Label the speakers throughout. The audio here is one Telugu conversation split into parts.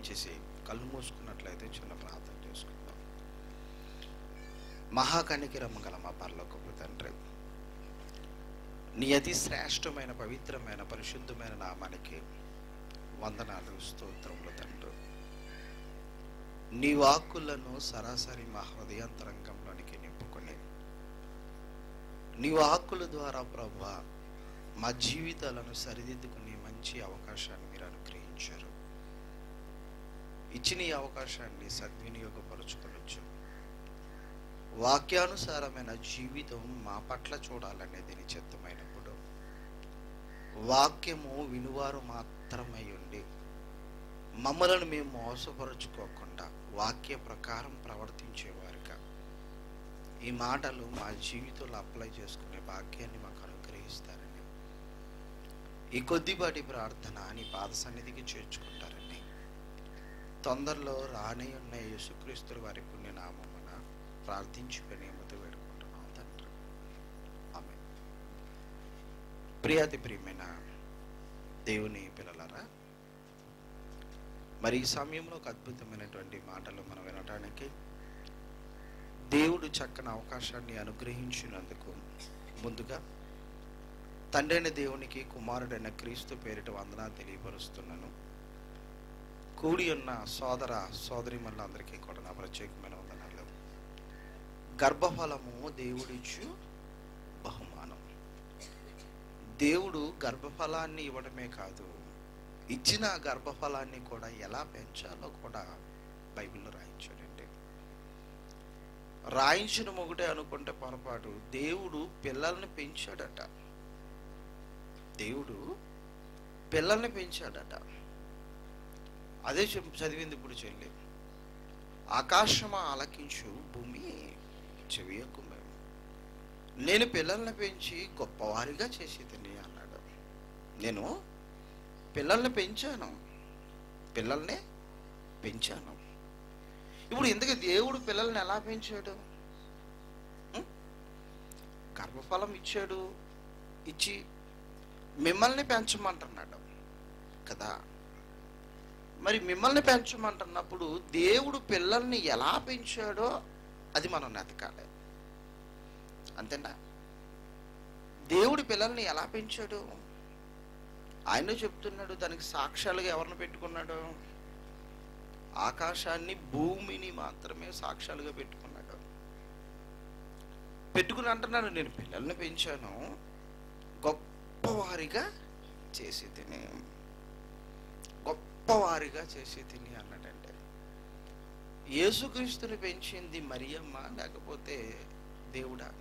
Speaker 1: దయచేసి కళ్ళు మూసుకున్నట్లయితే చిన్న ప్రార్థన చేసుకుందాం మహాకనికిరమ్మ గల మా పరలోకపు తండ్రి నీ అతి శ్రేష్టమైన పవిత్రమైన పరిశుద్ధమైన నామానికి వందనాలు స్తోత్రములు తండ్రి నీ వాక్కులను సరాసరి మా హృదయాంతరంగంలోనికి నింపుకొని నీ వాక్కుల ద్వారా ప్రభు మా జీవితాలను సరిదిద్దుకునే మంచి అవకాశాన్ని మీరు అనుగ్రహించారు ఇచ్చిన ఈ అవకాశాన్ని సద్వినియోగపరుచుకోవచ్చు వాక్యానుసారమైన జీవితం మా పట్ల చూడాలనేది నీ చిత్తమైనప్పుడు వాక్యము వినువారు మాత్రమై ఉండి మమ్మలను మేము మోసపరుచుకోకుండా వాక్య ప్రకారం ప్రవర్తించేవారుగా ఈ మాటలు మా జీవితంలో అప్లై చేసుకునే భాగ్యాన్ని మాకు అనుగ్రహిస్తారని ఈ కొద్దిపాటి ప్రార్థన నీ పాద సన్నిధికి చేర్చుకుంటారని తొందరలో రానే ఉన్న యేసుక్రీస్తుల వారి పుణ్యనామమున ప్రార్థించుకుని ముద్దు వేడుకుంటున్నాం తండ్రి ఆమె ప్రియాతి ప్రియమైన దేవుని పిల్లలారా మరి ఈ సమయంలో ఒక అద్భుతమైనటువంటి మాటలు మనం వినడానికి దేవుడు చక్కని అవకాశాన్ని అనుగ్రహించినందుకు ముందుగా తండ్రైన దేవునికి కుమారుడైన క్రీస్తు పేరిట వందనాలు తెలియపరుస్తున్నాను కూడి ఉన్న సోదర సోదరిమణులందరికీ కూడా నా ప్రత్యేకమైన వందనాలు గర్భఫలము దేవుడిచ్చు బహుమానం దేవుడు గర్భఫలాన్ని ఇవ్వడమే కాదు ఇచ్చిన గర్భఫలాన్ని కూడా ఎలా పెంచాలో కూడా బైబిల్లో రాయించాడండి రాయించిన మొగుటే అనుకుంటే పొరపాటు దేవుడు పిల్లల్ని పెంచాడట దేవుడు పిల్లల్ని పెంచాడట అదే చెప్ చదివింది ఇప్పుడు చెల్లి ఆకాశమా ఆలకించు భూమి చెవియకు మేము నేను పిల్లల్ని పెంచి గొప్పవారిగా చేసేదని అన్నాడు నేను పిల్లల్ని పెంచాను పిల్లల్ని పెంచాను ఇప్పుడు ఎందుకు దేవుడు పిల్లల్ని ఎలా పెంచాడు ఉం? గర్భఫలం ఇచ్చాడు ఇచ్చి మిమ్మల్ని పెంచమంటున్నాడు కదా మరి మిమ్మల్ని పెంచమంటున్నప్పుడు దేవుడు పిల్లల్ని ఎలా పెంచాడో అది మనం నెతకాలి అంతేనా దేవుడు పిల్లల్ని ఎలా పెంచాడు ఆయన చెప్తున్నాడు దానికి సాక్ష్యాలుగా ఎవరిని పెట్టుకున్నాడు ఆకాశాన్ని భూమిని మాత్రమే సాక్ష్యాలుగా పెట్టుకున్నాడు పెట్టుకుని అంటున్నాడు నేను పిల్లల్ని పెంచాను గొప్పవారిగా చేసి తిని గొప్పవారిగా చేసి తిని అన్నాడంటే యేసుక్రీస్తుని పెంచింది మరియమ్మ లేకపోతే దేవుడా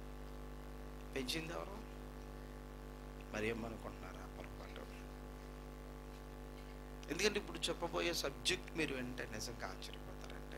Speaker 1: పెంచింది ఎవరు మరియమ్మ అనుకుంటున్నారా పొరపాటు ఎందుకంటే ఇప్పుడు చెప్పబోయే సబ్జెక్ట్ మీరు వింటే నిజంగా ఆశ్చర్యపోతారంటే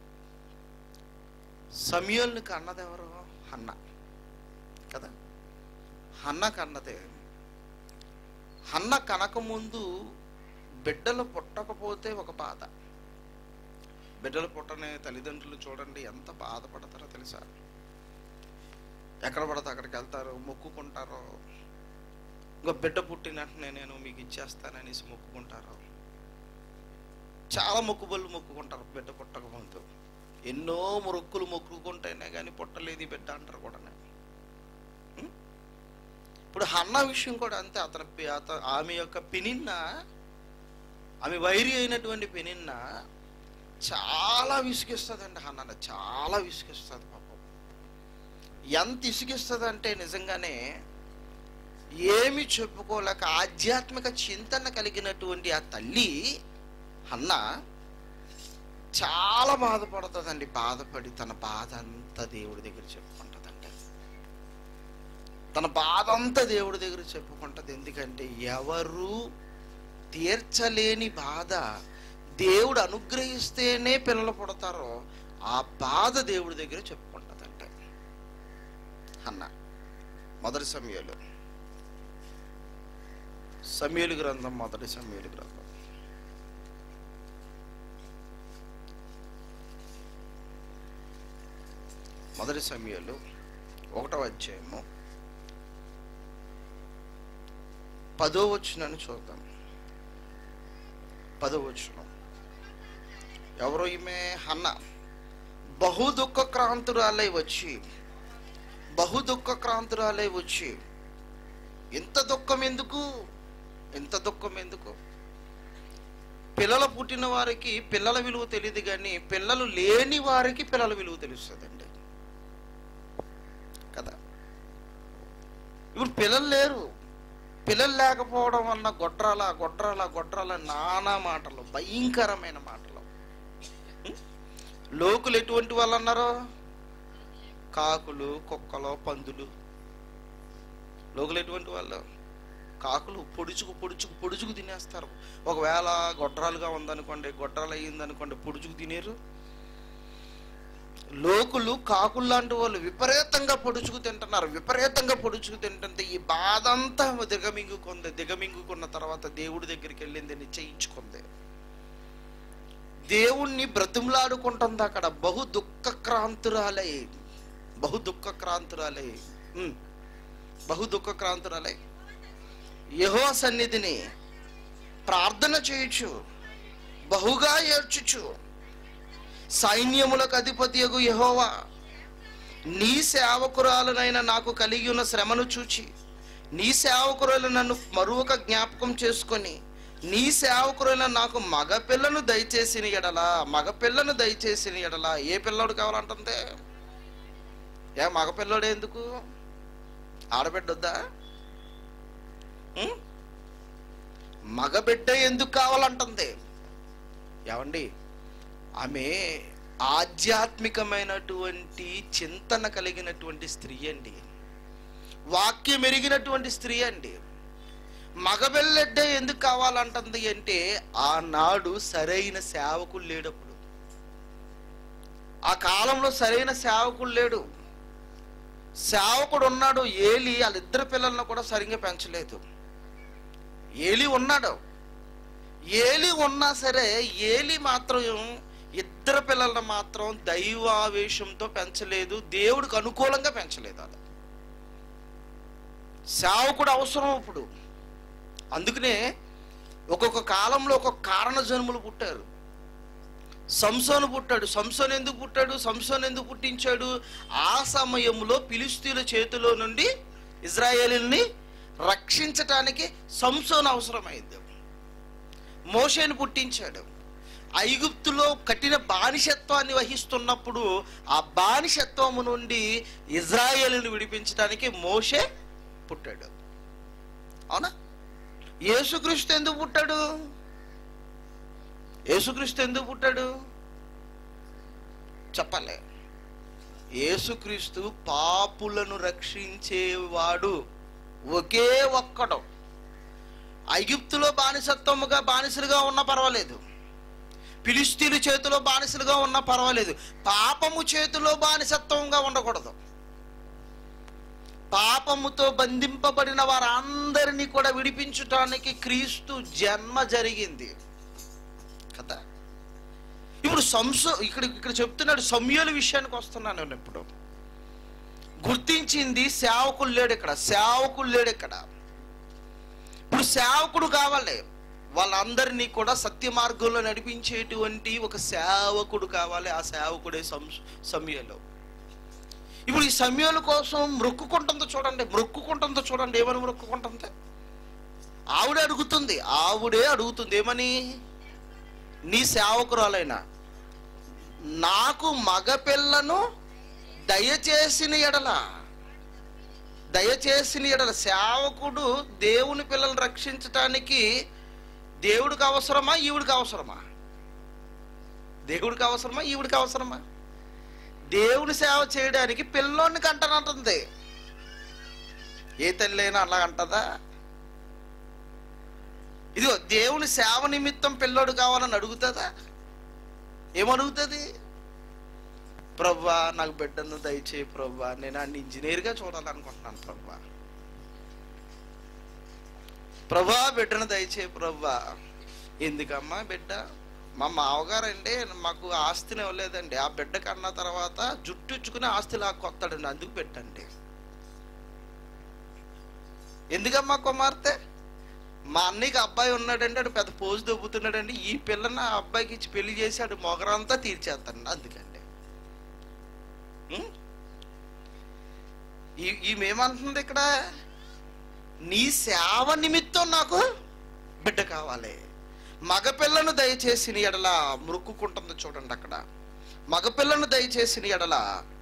Speaker 1: సమయాల్ని కన్నది ఎవరు హన్న కదా హన్న కన్నదే హన్న కనకముందు బిడ్డలు పుట్టకపోతే ఒక బాధ బిడ్డలు పుట్టని తల్లిదండ్రులు చూడండి ఎంత బాధపడతారో తెలుసా ఎక్కడ పడితే అక్కడికి వెళ్తారు మొక్కుకుంటారో ఇంకో బిడ్డ పుట్టిన వెంటనే నేను మీకు ఇచ్చేస్తాననేసి మొక్కుకుంటారు చాలా మొక్కుబళ్ళు మొక్కుకుంటారు బిడ్డ పుట్టకముందు ఎన్నో మొక్కులు మొక్కుకుంటేనే కానీ పుట్టలేదు ఈ బిడ్డ అంటారు కూడా ఉం? ఇప్పుడు హన్న విషయం కూడా అంతే అతని పి- అత ఆమె యొక్క పినిన్న ఆమె వైరి అయినటువంటి పినిన్న చాలా విసిగిస్తుందండి హన్న చాలా విసిగిస్తుంది పాపం ఎంత ఇసుగిస్తుంది అంటే నిజంగానే ఏమి చెప్పుకోలేక ఆధ్యాత్మిక చింతన కలిగినటువంటి ఆ తల్లి అన్న చాలా బాధపడుతుందండి బాధపడి తన బాధ అంతా దేవుడి దగ్గర చెప్పుకుంటుందండి తన బాధ అంతా దేవుడి దగ్గర చెప్పుకుంటుంది ఎందుకంటే ఎవరు తీర్చలేని బాధ దేవుడు అనుగ్రహిస్తేనే పిల్లలు పుడతారో ఆ బాధ దేవుడి దగ్గర చెప్పుకుంటుందంట అన్న మొదటి సమయాలు సమయలు గ్రంథం మొదటి సమయలు గ్రంథం మొదటి సమయాలు ఒకటో అధ్యాయము పదో వచ్చినని చూద్దాం పదో వచనం ఎవరో ఈమె హన్న బహు దుఃఖ క్రాంతురాలై వచ్చి బహు దుఃఖ క్రాంతురాలై వచ్చి ఇంత దుఃఖం ఎందుకు ఇంత దుఃఖం ఎందుకు పిల్లలు పుట్టిన వారికి పిల్లల విలువ తెలియదు కానీ పిల్లలు లేని వారికి పిల్లల విలువ తెలుస్తుందండి కదా ఇప్పుడు పిల్లలు లేరు పిల్లలు లేకపోవడం వలన గొడ్రాల గొడ్రాల గొడ్రాల నానా మాటలు భయంకరమైన మాటలు ఉం? లోకులు ఎటువంటి వాళ్ళు అన్నారు కాకులు కుక్కలు పందులు లోకులు ఎటువంటి వాళ్ళు కాకులు పొడుచుకు పొడుచుకు పొడుచుకు తినేస్తారు ఒకవేళ గొడ్రాలుగా ఉందనుకోండి గొడ్రాలు అయ్యిందనుకోండి పొడుచుకు తినేరు లోకులు కాకులు లాంటి వాళ్ళు విపరీతంగా పొడుచుకు తింటున్నారు విపరీతంగా పొడుచుకు తింటుంటే ఈ బాధ అంతా దిగమింగుకుంది దిగమింగుకున్న తర్వాత దేవుడి దగ్గరికి వెళ్ళింది నిశ్చయించుకుంది దేవుణ్ణి బ్రతిమలాడుకుంటుంది అక్కడ బహు దుఃఖక్రాంతురాలై బహు దుఃఖక్రాంతురాలై ఉమ్. బహు దుఃఖక్రాంతురాలై యహో సన్నిధిని ప్రార్థన చేయొచ్చు బహుగా ఏడ్చుచు సైన్యములకు అధిపతియగు యహోవా నీ సేవకురాలనైన నాకు కలిగి ఉన్న శ్రమను చూచి నీ సేవకురాలు నన్ను మరొక జ్ఞాపకం చేసుకొని నీ సేవకురైన నాకు మగపిల్లను దయచేసిన ఎడల మగపిల్లను దయచేసిన ఎడల ఏ పిల్లోడు కావాలంటుందే ఏ మగపిల్లోడు ఎందుకు ఆడబిడ్డ వద్దా ఉం? మగబిడ్డ ఎందుకు కావాలంటుంది ఏమండి ఆమె ఆధ్యాత్మికమైనటువంటి చింతన కలిగినటువంటి స్త్రీ అండి వాక్యం ఎరిగినటువంటి స్త్రీ అండి మగబిల్లెడ్డ ఎందుకు కావాలంటుంది అంటే ఆనాడు సరైన సేవకులు లేడప్పుడు ఆ కాలంలో సరైన సేవకుడు లేడు సేవకుడు ఉన్నాడు ఏలి వాళ్ళిద్దరు పిల్లలను కూడా సరిగ్గా పెంచలేదు ఏలి ఉన్నాడు ఏలి ఉన్నా సరే ఏలి మాత్రం ఇద్దరు పిల్లలను మాత్రం దైవావేశంతో పెంచలేదు దేవుడికి అనుకూలంగా పెంచలేదు అది సేవకుడు అవసరం ఇప్పుడు అందుకనే ఒక్కొక్క కాలంలో ఒక్కొక్క కారణ జన్ములు పుట్టారు సంసోను పుట్టాడు సంసోన్ ఎందుకు పుట్టాడు సంసోన్ ఎందుకు పుట్టించాడు ఆ సమయంలో ఫిలిస్తీన్ల చేతిలో నుండి ఇజ్రాయేలీల్ని రక్షించటానికి సంసోన్ అవసరమైంది మోషేను పుట్టించాడు ఐగుప్తులో కఠిన బానిసత్వాన్ని వహిస్తున్నప్పుడు ఆ బానిసత్వము నుండి ఇజ్రాయేలును విడిపించడానికి మోషే పుట్టాడు అవునా యేసుక్రీస్తు ఎందుకు పుట్టాడు యేసుక్రీస్తు ఎందుకు పుట్టాడు చెప్పలే యేసుక్రీస్తు పాపులను రక్షించేవాడు ఒకే ఒక్కడు ఐగుప్తులో బానిసత్వముగా బానిసలుగా ఉన్నా పర్వాలేదు ఫిలిస్తీన్ల చేతిలో బానిసలుగా ఉన్నా పర్వాలేదు పాపము చేతిలో బానిసత్వంగా ఉండకూడదు పాపముతో బంధింపబడిన వారందరినీ కూడా విడిపించటానికి క్రీస్తు జన్మ జరిగింది కదా ఇప్పుడు సంస ఇక్కడ ఇక్కడ చెప్తున్నాడు సమయాల విషయానికి వస్తున్నాను నేను ఇప్పుడు గుర్తించింది సేవకులు లేడు ఇక్కడ సేవకులు లేడు ఇక్కడ ఇప్పుడు సేవకుడు కావాలి వాళ్ళందరినీ కూడా సత్య మార్గంలో నడిపించేటువంటి ఒక సేవకుడు కావాలి ఆ సేవకుడే సం సమయంలో ఇప్పుడు ఈ సమయాల కోసం మొక్కుకుంటుందో చూడండి మొక్కుకుంటుందో చూడండి ఏమని మొక్కుకుంటుంది ఆవిడే అడుగుతుంది ఆవిడే అడుగుతుంది ఏమని నీ సేవకురాలైన నాకు మగపిల్లను దయచేసిన ఎడల దయచేసిన ఎడల సేవకుడు దేవుని పిల్లల్ని రక్షించటానికి దేవుడికి అవసరమా ఈవిడికి అవసరమా దేవుడికి అవసరమా ఈవిడికి అవసరమా దేవుని సేవ చేయడానికి పిల్లోని కంటనంటుంది ఏ తల్లి అయినా అలా అంటదా ఇదిగో దేవుని సేవ నిమిత్తం పిల్లోడు కావాలని అడుగుతుందా ఏమడుగుతుంది ప్రవ్వా నాకు బిడ్డను దయచేయి ప్రవ్వా నేను అన్ని ఇంజనీర్గా చూడాలనుకుంటున్నాను ప్రవ్వా ప్రభా బిడ్డను దయచేయి ప్రభా ఎందుకమ్మా బిడ్డ మా మామగారండి మాకు ఆస్తిని ఇవ్వలేదండి ఆ బిడ్డ కన్న తర్వాత జుట్టు ఇచ్చుకుని ఆస్తి లాక్కొస్తాడండి అందుకు పెట్టండి ఎందుకమ్మా కుమార్తె మా అన్నయ్యకి అబ్బాయి ఉన్నాడండి ఆడు పెద్ద పోజు దొబ్బుతున్నాడండి ఈ పిల్లని ఆ అబ్బాయికి ఇచ్చి పెళ్లి చేసి ఆడు మొగరంతా తీర్చేస్తాడు అందుకండి ఉం? ఈ ఈమెమంటుంది ఇక్కడ నీ సేవ నిమిత్తం నాకు బిడ్డ కావాలి మగపిల్లను దయచేసి నీ ఎడల మృక్కుకుంటుంది చూడండి అక్కడ మగపిల్లను దయచేసి నీ ఎడల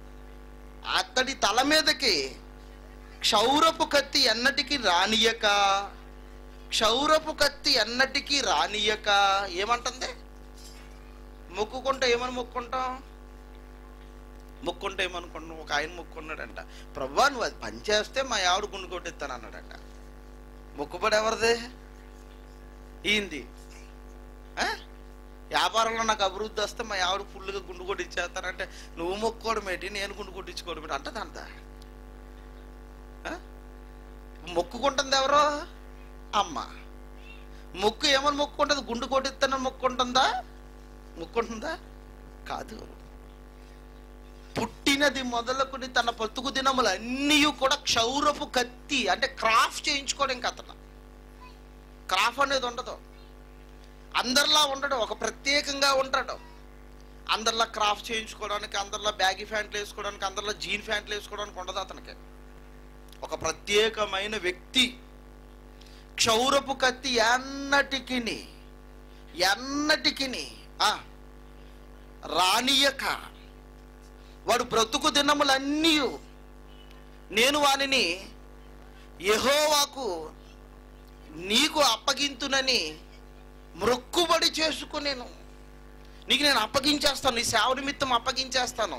Speaker 1: అతడి తల మీదకి క్షౌరపు కత్తి ఎన్నటికి రానియక క్షౌరపు కత్తి ఎన్నటికి రానియక ఏమంటుంది మొక్కుకుంటే ఏమని మొక్కుంటాం మొక్కుంటే ఏమనుకుంటున్నాం ఒక ఆయన మొక్కున్నాడంట ప్రభా నువ్వు అది పని చేస్తే మా ఆవిడ గుండు కొట్టిస్తాను అన్నాడంట మొక్కుబడి ఎవరిది ఈంది ఆ? వ్యాపారంలో నాకు అభివృద్ధి వస్తే మా ఆవిడ ఫుల్గా గుండు కొట్టించేస్తానంటే నువ్వు మొక్కుకోవడం ఏంటి నేను గుండు కొట్టించుకోవడం ఏంటి అంటదంట ఆ? మొక్కుకుంటుంది ఎవరో అమ్మ మొక్కు ఏమని మొక్కుంటుంది గుండు కొట్టిస్తానని మొక్కుంటుందా మొక్కుంటుందా కాదు పుట్టినది మొదలుకొని తన బతుకు దినములు అన్నీ కూడా క్షౌరపు కత్తి అంటే క్రాఫ్ చేయించుకోవడం కథన క్రాఫ్ అనేది ఉండదు అందరిలా ఉండడు ఒక ప్రత్యేకంగా ఉంటాడు అందరిలా క్రాఫ్ చేయించుకోవడానికి అందరిలా బ్యాగీ ప్యాంట్లు వేసుకోవడానికి అందరిలా జీన్ ప్యాంట్లు వేసుకోవడానికి ఉండదు అతనికి ఒక ప్రత్యేకమైన వ్యక్తి క్షౌరపు కత్తి ఎన్నటికిని ఎన్నటికిని ఆ, రానియక వాడు బ్రతుకు దినములన్నీ నేను వానిని యెహోవాకు నీకు అప్పగింతునని మొక్కుబడి చేసుకునేను నీకు నేను అప్పగించేస్తాను నీ సేవ నిమిత్తం అప్పగించేస్తాను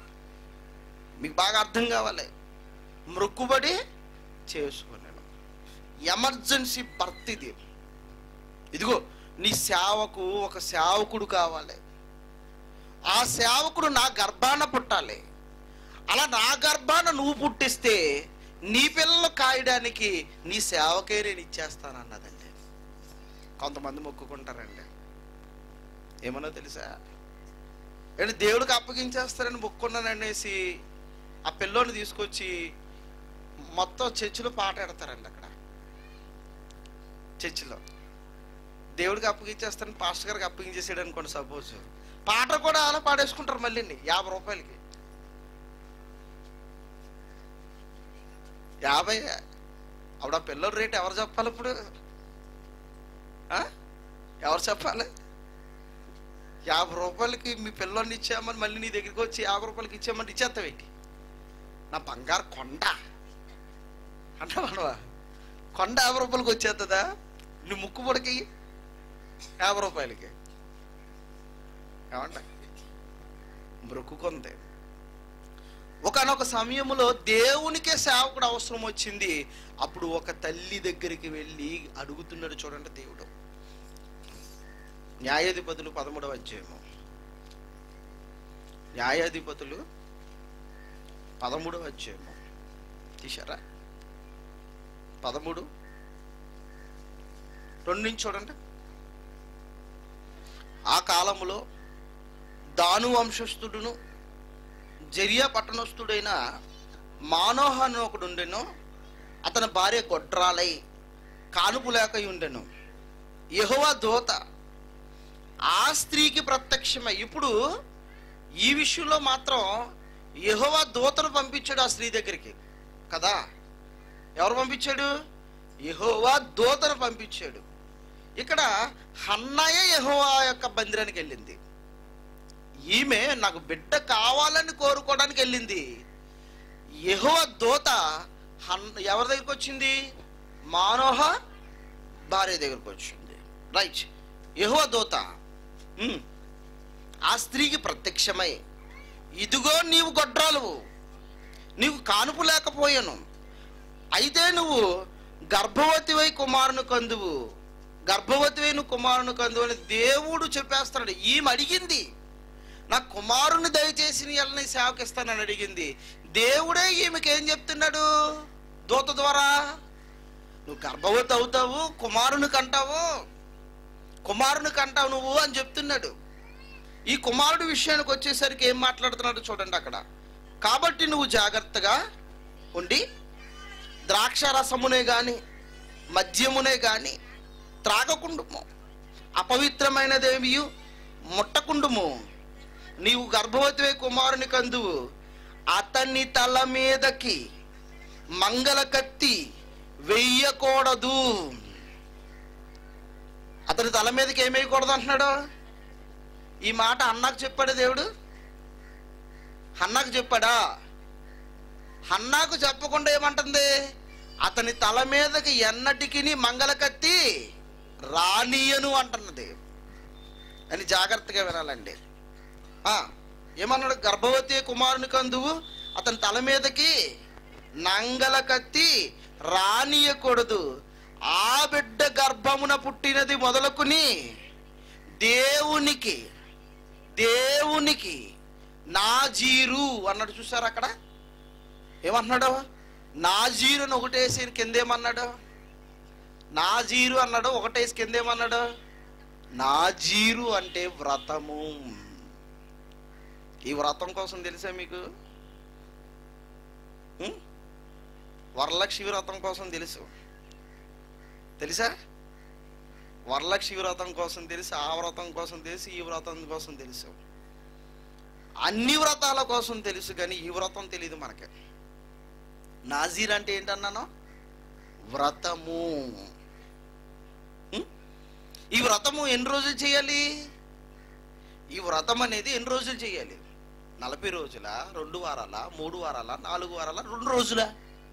Speaker 1: మీకు బాగా అర్థం కావాలి మొక్కుబడి చేసుకున్నాను ఎమర్జెన్సీ బర్త్ ఇది ఇదిగో నీ సేవకు ఒక సేవకుడు కావాలి ఆ సేవకుడు నా గర్భాన పుట్టాలి అలా నా గర్భాన నువ్వు పుట్టిస్తే నీ పిల్లలు కాయడానికి నీ సేవకే నేను ఇచ్చేస్తాను అన్నదండి కొంతమంది మొక్కుకుంటారండి ఏమన్నా తెలుసా ఏంటి దేవుడికి అప్పగించేస్తారని మొక్కున్నాను అనేసి ఆ పిల్లోని తీసుకొచ్చి మొత్తం చర్చిలో పాట ఎడతారండి అక్కడ చర్చిలో దేవుడికి అప్పగించేస్తారని పాస్టర్ గారికి అప్పగించేసాడు అనుకోండి సపోజ్ పాట కూడా అలా పాడేసుకుంటారు మళ్ళీ యాభై రూపాయలకి యాభై అప్పుడు ఆ పిల్లల రేట్ ఎవరు చెప్పాలి ఇప్పుడు ఆ? ఎవరు చెప్పాలి యాభై రూపాయలకి మీ పిల్లల్ని ఇచ్చామని మళ్ళీ నీ దగ్గరికి వచ్చి యాభై రూపాయలకి ఇచ్చామని ఇచ్చేస్తావేంటి నా బంగారు కొండ అంటావా కొండ యాభై రూపాయలకి వచ్చేస్తుందా నీ ముక్కు పొడికి యాభై రూపాయలకి ఏమంట బ్రొక్కుకుంది ఒకనొక సమయంలో దేవునికే సేవకుడు అవసరం వచ్చింది అప్పుడు ఒక తల్లి దగ్గరికి వెళ్ళి అడుగుతున్నాడు చూడండి దేవుడు న్యాయాధిపతులు పదమూడవ అధ్యాయము న్యాయాధిపతులు పదమూడవ అధ్యాయము తీశారా పదమూడు రెండు నుంచి చూడండి ఆ కాలములో దాను వంశస్థుడును జరియా పట్టణస్థుడైన మానోహ అని ఒకడు ఉండెను అతని భార్య గొడ్రాలై కానుపు లేక ఉండెను యెహోవా దోత ఆ స్త్రీకి ప్రత్యక్షమై ఇప్పుడు ఈ విషయంలో మాత్రం యెహోవా దూతను పంపించాడు ఆ స్త్రీ దగ్గరికి కదా ఎవరు పంపించాడు యెహోవా దూతను పంపించాడు ఇక్కడ హన్నయ యెహోవా యొక్క మందిరానికి వెళ్ళింది ఈమె నాకు బిడ్డ కావాలని కోరుకోవడానికి వెళ్ళింది యెహోవా దూత హన్ ఎవరి దగ్గరికి వచ్చింది మానోహ భార్య దగ్గరికి వచ్చింది రైట్ యెహోవా దూత ఉమ్. ఆ స్త్రీకి ప్రత్యక్షమై ఇదిగో నీవు గొడ్రాలువు నీవు కానుపు లేకపోయాను అయితే నువ్వు గర్భవతివై కుమారుని కందువు గర్భవతివై నువ్వు కుమారుని కందువు అని దేవుడు చెప్పేస్తున్నాడు ఈమె అడిగింది నా కుమారుని దయచేసి నీ ఎల్లని సేవకిస్తానని అడిగింది దేవుడే ఈమెకి ఏం చెప్తున్నాడు దూత ద్వారా నువ్వు గర్భవతి అవుతావు కుమారుని కంటావు కుమారుని కంటావు నువ్వు అని చెప్తున్నాడు ఈ కుమారుడి విషయానికి వచ్చేసరికి ఏం మాట్లాడుతున్నాడు చూడండి అక్కడ కాబట్టి నువ్వు జాగ్రత్తగా ఉండి ద్రాక్ష రసమునే గాని మద్యమునే గాని త్రాగకుండుము అపవిత్రమైనదేమి ముట్టకుండుము నీవు గర్భవతివే కుమారుని కందువు అతని తల మీదకి మంగళ కత్తి వెయ్యకూడదు అతని తల మీదకి ఏమేయకూడదు అంటున్నాడు ఈ మాట అన్నాకు చెప్పాడు దేవుడు హన్నాకు చెప్పాడా హన్నాకు చెప్పకుండా ఏమంటుంది అతని తల మీదకి ఎన్నటికి మంగళ కత్తి రానియను అంటున్నది అని జాగ్రత్తగా వినాలండి ఆ, ఏమన్నాడు గర్భవతి కుమారుని కందువు అతని తల మీదకి నంగల కత్తి రానియకూడదు ఆ బిడ్డ గర్భమున పుట్టినది మొదలుకుని దేవునికి దేవునికి నాజీరు అన్నాడు చూసారు అక్కడ ఏమంటున్నాడు నాజీరుని ఒకటేసి కిందేమన్నాడు నాజీరు అన్నాడు ఒకటేసి కిందేమన్నాడు నాజీరు అంటే వ్రతము ఈ వ్రతం కోసం తెలుసా మీకు ఉం? వరలక్ష్మి వ్రతం కోసం తెలుసు తెలుసా వరలక్ష్మి వ్రతం కోసం తెలుసు ఆ వ్రతం కోసం తెలుసు ఈ వ్రతం కోసం తెలుసు అన్ని వ్రతాల కోసం తెలుసు కానీ ఈ వ్రతం తెలియదు మనకి నాజీర్ అంటే ఏంటన్నాను వ్రతము ఉం? ఈ వ్రతము ఎన్ని రోజులు చేయాలి ఈ వ్రతం అనేది ఎన్ని రోజులు చేయాలి నలభై రోజుల రెండు వారాల మూడు వారాల నాలుగు వారాల రెండు రోజుల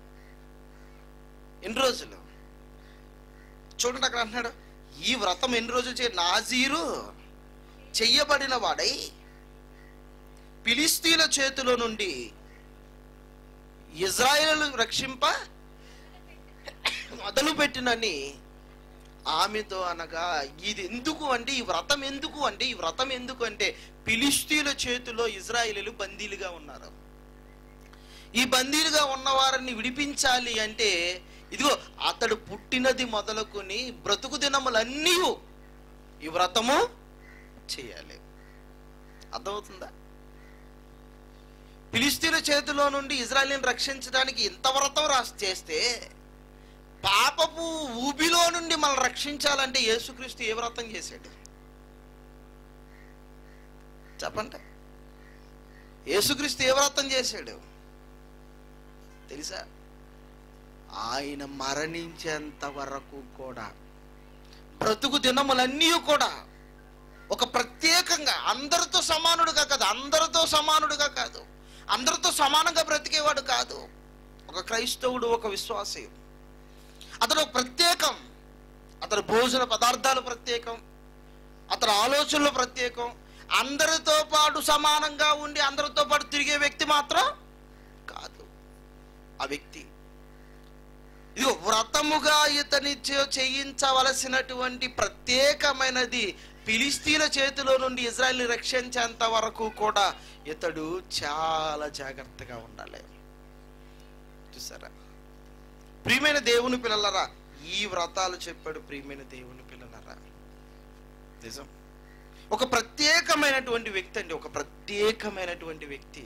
Speaker 1: ఎన్ని రోజులు చూడండి అక్కడ అంటున్నాడు ఈ వ్రతం ఎన్ని రోజులు చేయ నాజీరు చెయ్యబడిన వాడై ఫిలిస్తీన్ల చేతిలో నుండి ఇజ్రాయేల్ రక్షింప మొదలుపెట్టినని ఆమెతో అనగా ఇది ఎందుకు అంటే ఈ వ్రతం ఎందుకు అంటే ఈ వ్రతం ఎందుకు అంటే ఫిలిస్తీన్ల చేతిలో ఇజ్రాయేలీలు బందీలుగా ఉన్నారు ఈ బందీలుగా ఉన్న వారిని విడిపించాలి అంటే ఇదిగో అతడు పుట్టినది మొదలుకొని బ్రతుకు దినములన్నీ ఈ వ్రతము చేయాలి అర్థమవుతుందా ఫిలిస్తీన్ల చేతిలో నుండి ఇజ్రాయలీని రక్షించడానికి ఇంత వ్రతం రాసి చేస్తే పాపపు ఊబిలో నుండి మనం రక్షించాలంటే యేసుక్రీస్తు ఏ వ్రతం చేశాడు చెప్పండి యేసుక్రీస్తు ఏ వ్రతం చేశాడు తెలుసా ఆయన మరణించేంత వరకు కూడా బ్రతుకు దినములన్నీ కూడా ఒక ప్రత్యేకంగా అందరితో సమానుడుగా కాదు అందరితో సమానుడుగా కాదు అందరితో సమానంగా బ్రతికేవాడు కాదు ఒక క్రైస్తవుడు ఒక విశ్వాసి అతను ఒక ప్రత్యేకం అతని భోజన పదార్థాలు ప్రత్యేకం అతని ఆలోచనలు ప్రత్యేకం అందరితో పాటు సమానంగా ఉండి అందరితో పాటు తిరిగే వ్యక్తి మాత్రం కాదు ఆ వ్యక్తి ఇదిగో వ్రతముగా ఇతని చే- చేయించవలసినటువంటి ప్రత్యేకమైనది ఫిలిస్తీన్ల చేతిలో నుండి ఇజ్రాయల్ని రక్షించేంత వరకు కూడా ఇతడు చాలా జాగ్రత్తగా ఉండాలి చూసారా ప్రియమైన దేవుని పిల్లలరా ఈ వ్రతాలు చెప్పాడు ప్రియమైన దేవుని పిల్లలరా నిజం ఒక ప్రత్యేకమైనటువంటి వ్యక్తి అండి ఒక ప్రత్యేకమైనటువంటి వ్యక్తి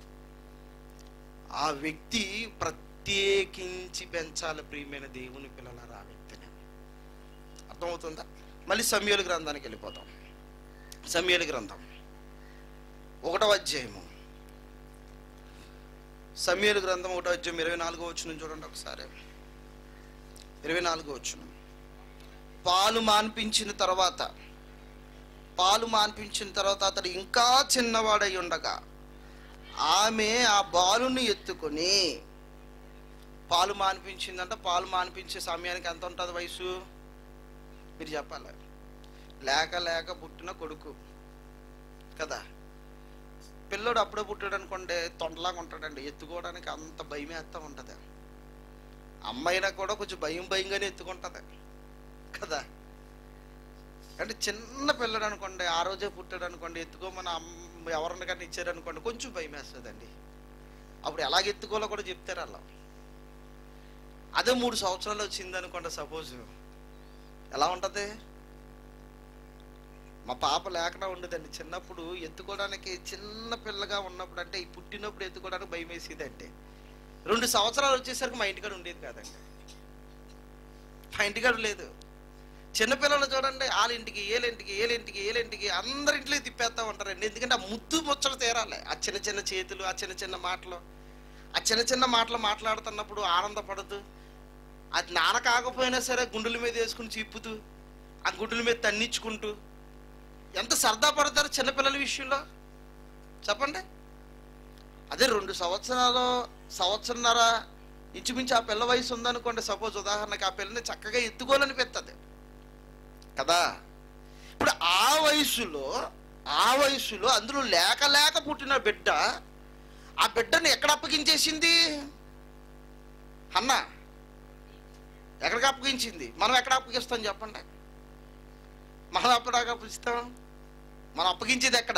Speaker 1: ఆ వ్యక్తి ప్రత్యేకించి పెంచాలి ప్రియమైన దేవుని పిల్లలరా ఆ వ్యక్తిని అర్థమవుతుందా మళ్ళీ సమయాల గ్రంథానికి వెళ్ళిపోతాం సమయాల గ్రంథం ఒకటవ అధ్యాయము సమయాల గ్రంథం ఒకటో అధ్యాయం ఇరవై నాలుగో వచ్చిన చూడండి ఒకసారి ఇరవై నాలుగో వచ్చిన పాలు మాన్పించిన తర్వాత పాలు మాన్పించిన తర్వాత అతడు ఇంకా చిన్నవాడై ఉండగా ఆమె ఆ బాలుని ఎత్తుకొని పాలు మాన్పించిందంట పాలు మాన్పించే సమయానికి ఎంత ఉంటుంది వయసు మీరు చెప్పాలి లేక లేక పుట్టిన కొడుకు కదా పిల్లోడు అప్పుడే పుట్టాడు అనుకోండి తొండలాగా ఉంటాడండి ఎత్తుకోవడానికి అంత భయం వేస్తూ ఉంటుంది అమ్మైనా కూడా కొంచెం భయం భయంగానే ఎత్తుకుంటుంది కదా అంటే చిన్న పిల్లడు అనుకోండి ఆ రోజే పుట్టాడు అనుకోండి ఎత్తుకోమని అమ్మ ఎవరిని కానీ ఇచ్చారనుకోండి కొంచెం భయం వేస్తుందండి అప్పుడు ఎలాగ ఎత్తుకోవాలో కూడా చెప్తారు అలా అదే మూడు సంవత్సరాలు వచ్చింది అనుకోండి సపోజ్ ఎలా ఉంటుంది మా పాప లేకుండా ఉండదండి చిన్నప్పుడు ఎత్తుకోవడానికి చిన్న పిల్లగా ఉన్నప్పుడు అంటే ఈ పుట్టినప్పుడు ఎత్తుకోవడానికి భయం వేసేది అంటే రెండు సంవత్సరాలు వచ్చేసరికి మా ఇంటికాడ ఉండేది కాదండి మా ఇంటికాడ లేదు చిన్నపిల్లలు చూడండి వాళ్ళింటికి ఏలింటికి ఏలింటికి ఏలింటికి అందరి ఇంట్లో తిప్పేస్తా ఉంటారండి ఎందుకంటే ఆ ముద్దు ముచ్చట తీరాలి ఆ చిన్న చిన్న చేతులు ఆ చిన్న చిన్న మాటలు ఆ చిన్న చిన్న మాటలు మాట్లాడుతున్నప్పుడు ఆనందపడుతూ అది నాన్న కాకపోయినా సరే గుండెల మీద వేసుకుని చీపుతూ ఆ గుండెల మీద తన్నించుకుంటూ ఎంత సరదా పడతారు చిన్నపిల్లల విషయంలో చెప్పండి అదే రెండు సంవత్సరాలు సంవత్సరంన్నర ఇంచుమించు ఆ పిల్ల వయసు ఉందనుకోండి సపోజ్ ఉదాహరణకి ఆ పిల్లని చక్కగా ఎత్తుకోవాలనిపిస్తుంది కదా ఇప్పుడు ఆ వయసులో ఆ వయసులో అందులో లేక లేక పుట్టిన బిడ్డ ఆ బిడ్డను ఎక్కడ అప్పగించేసింది అన్న ఎక్కడికి అప్పగించింది మనం ఎక్కడ అప్పగిస్తాం చెప్పండి మనం ఎప్పుడు అప్పగిస్తాం మనం అప్పగించేది ఎక్కడ